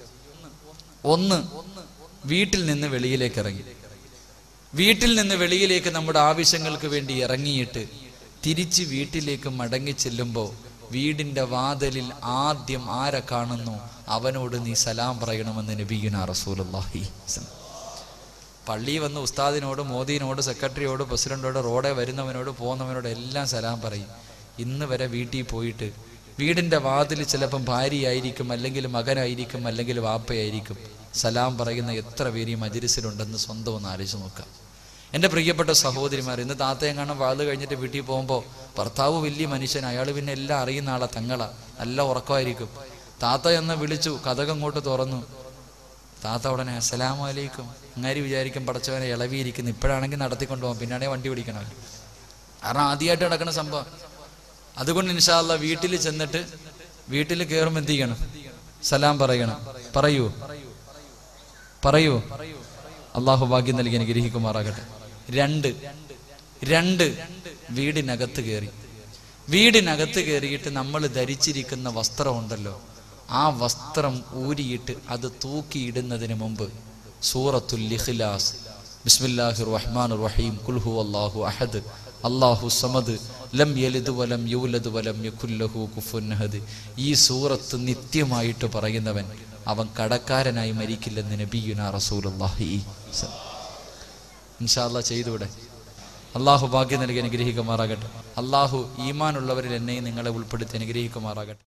ഒന്ന് വീട്ടിൽ നിന്ന് വെളിയിലേക്ക് ഇറങ്ങി വീട്ടിൽ നിന്ന് വെളിയിലേക്ക് നമ്മുടെ ആവശ്യങ്ങൾക്ക് വേണ്ടി ഇറങ്ങിയിട്ട് തിരിച്ച് വീട്ടിലേക്ക് മടങ്ങി ചെല്ലുമ്പോൾ വീടിന്റെ വാതിലിൽ ആദ്യം ആരെ കാണുന്നു അവനോട് നീ സലാം പറയണമെന്ന് നബിയുന റസൂലുള്ളാഹി പള്ളി വന്ന് ഉസ്താദിനോട് മോദിനോട് സെക്രട്ടറിയോട് പ്രസിഡന്റോട് റോഡെ വരുന്നവനോട് പോകുന്നവനോട് എല്ലാം സലാം പറയും ഇന്ന് വരെ വീട്ടിൽ പോയിട്ട് വീടിന്റെ വാതിൽ ചിലപ്പം ഭാര്യയായിരിക്കും അല്ലെങ്കിൽ മകനായിരിക്കും അല്ലെങ്കിൽ വാപ്പയായിരിക്കും സലാം പറയുന്ന എത്ര പേര് ഈ മജിരിസിലുണ്ടെന്ന് സ്വന്തം ഒന്ന് ആലോചിച്ച് നോക്കാം എൻ്റെ പ്രിയപ്പെട്ട സഹോദരിമാർ ഇന്ന് താത്തയും കാണാൻ വാത് കഴിഞ്ഞിട്ട് വീട്ടിൽ പോകുമ്പോൾ ഭർത്താവ് വലിയ മനുഷ്യൻ അയാൾ പിന്നെ എല്ലാം അറിയുന്ന ആളാ തങ്ങളാ നല്ല ഉറക്കമായിരിക്കും താത്ത എന്ന് വിളിച്ചു കഥകങ്ങോട്ട് തുറന്നു താത്ത ഉടനെ അസ്സലാമു അലൈക്കും അങ്ങാരി വിചാരിക്കും പടച്ചവനെ ഇളവിയിരിക്കുന്നു ഇപ്പോഴാണെങ്കിൽ നടത്തിക്കൊണ്ട് പോകാം പിന്നാണെങ്കിൽ വണ്ടി പിടിക്കണം കാരണം ആദ്യമായിട്ട് നടക്കുന്ന സംഭവം അതുകൊണ്ട് ഇൻഷാല്ല വീട്ടിൽ ചെന്നിട്ട് വീട്ടിൽ കയറുമ്പോൾ എന്ത് ചെയ്യണം സലാം പറയണം പറയൂ പറയൂ അള്ളാഹു ഭാഗ്യം നൽകി അനുഗ്രഹിക്കുമാറാകട്ടെ രണ്ട് രണ്ട് വീടിനകത്ത് കയറി വീടിനകത്ത് കയറിയിട്ട് നമ്മൾ ധരിച്ചിരിക്കുന്ന വസ്ത്രമുണ്ടല്ലോ ആ വസ്ത്രം ഊരിയിട്ട് അത് തൂക്കിയിടുന്നതിന് മുമ്പ് സൂറത്തുൽ ഇഖ്ലാസ് ബിസ്മില്ലാഹിർ റഹ്മാൻ റഹീം കുൽഹു അല്ലാഹു അഹദ് അള്ളാഹു സമദ് ലം യലിദ് വലം യൂലദ് വലം യകുല്ലഹു കുഫുൻ അഹദ് ഈ സൂറത്ത് നിത്യമായിട്ട് പറയുന്നവൻ അവൻ കടക്കാരനായി മരിക്കില്ലെന്ന് നബിയുന റസൂലുള്ളാഹി ഇൻഷാല്ല ചെയ്തൂടെ അള്ളാഹു ഭാഗ്യം നൽകി അനുഗ്രഹിക്കുമാറാകട്ടെ അള്ളാഹു ഈമാനുള്ളവരിൽ എന്നെയും നിങ്ങളെ ഉൾപ്പെടുത്തി അനുഗ്രഹിക്കുമാറാകട്ടെ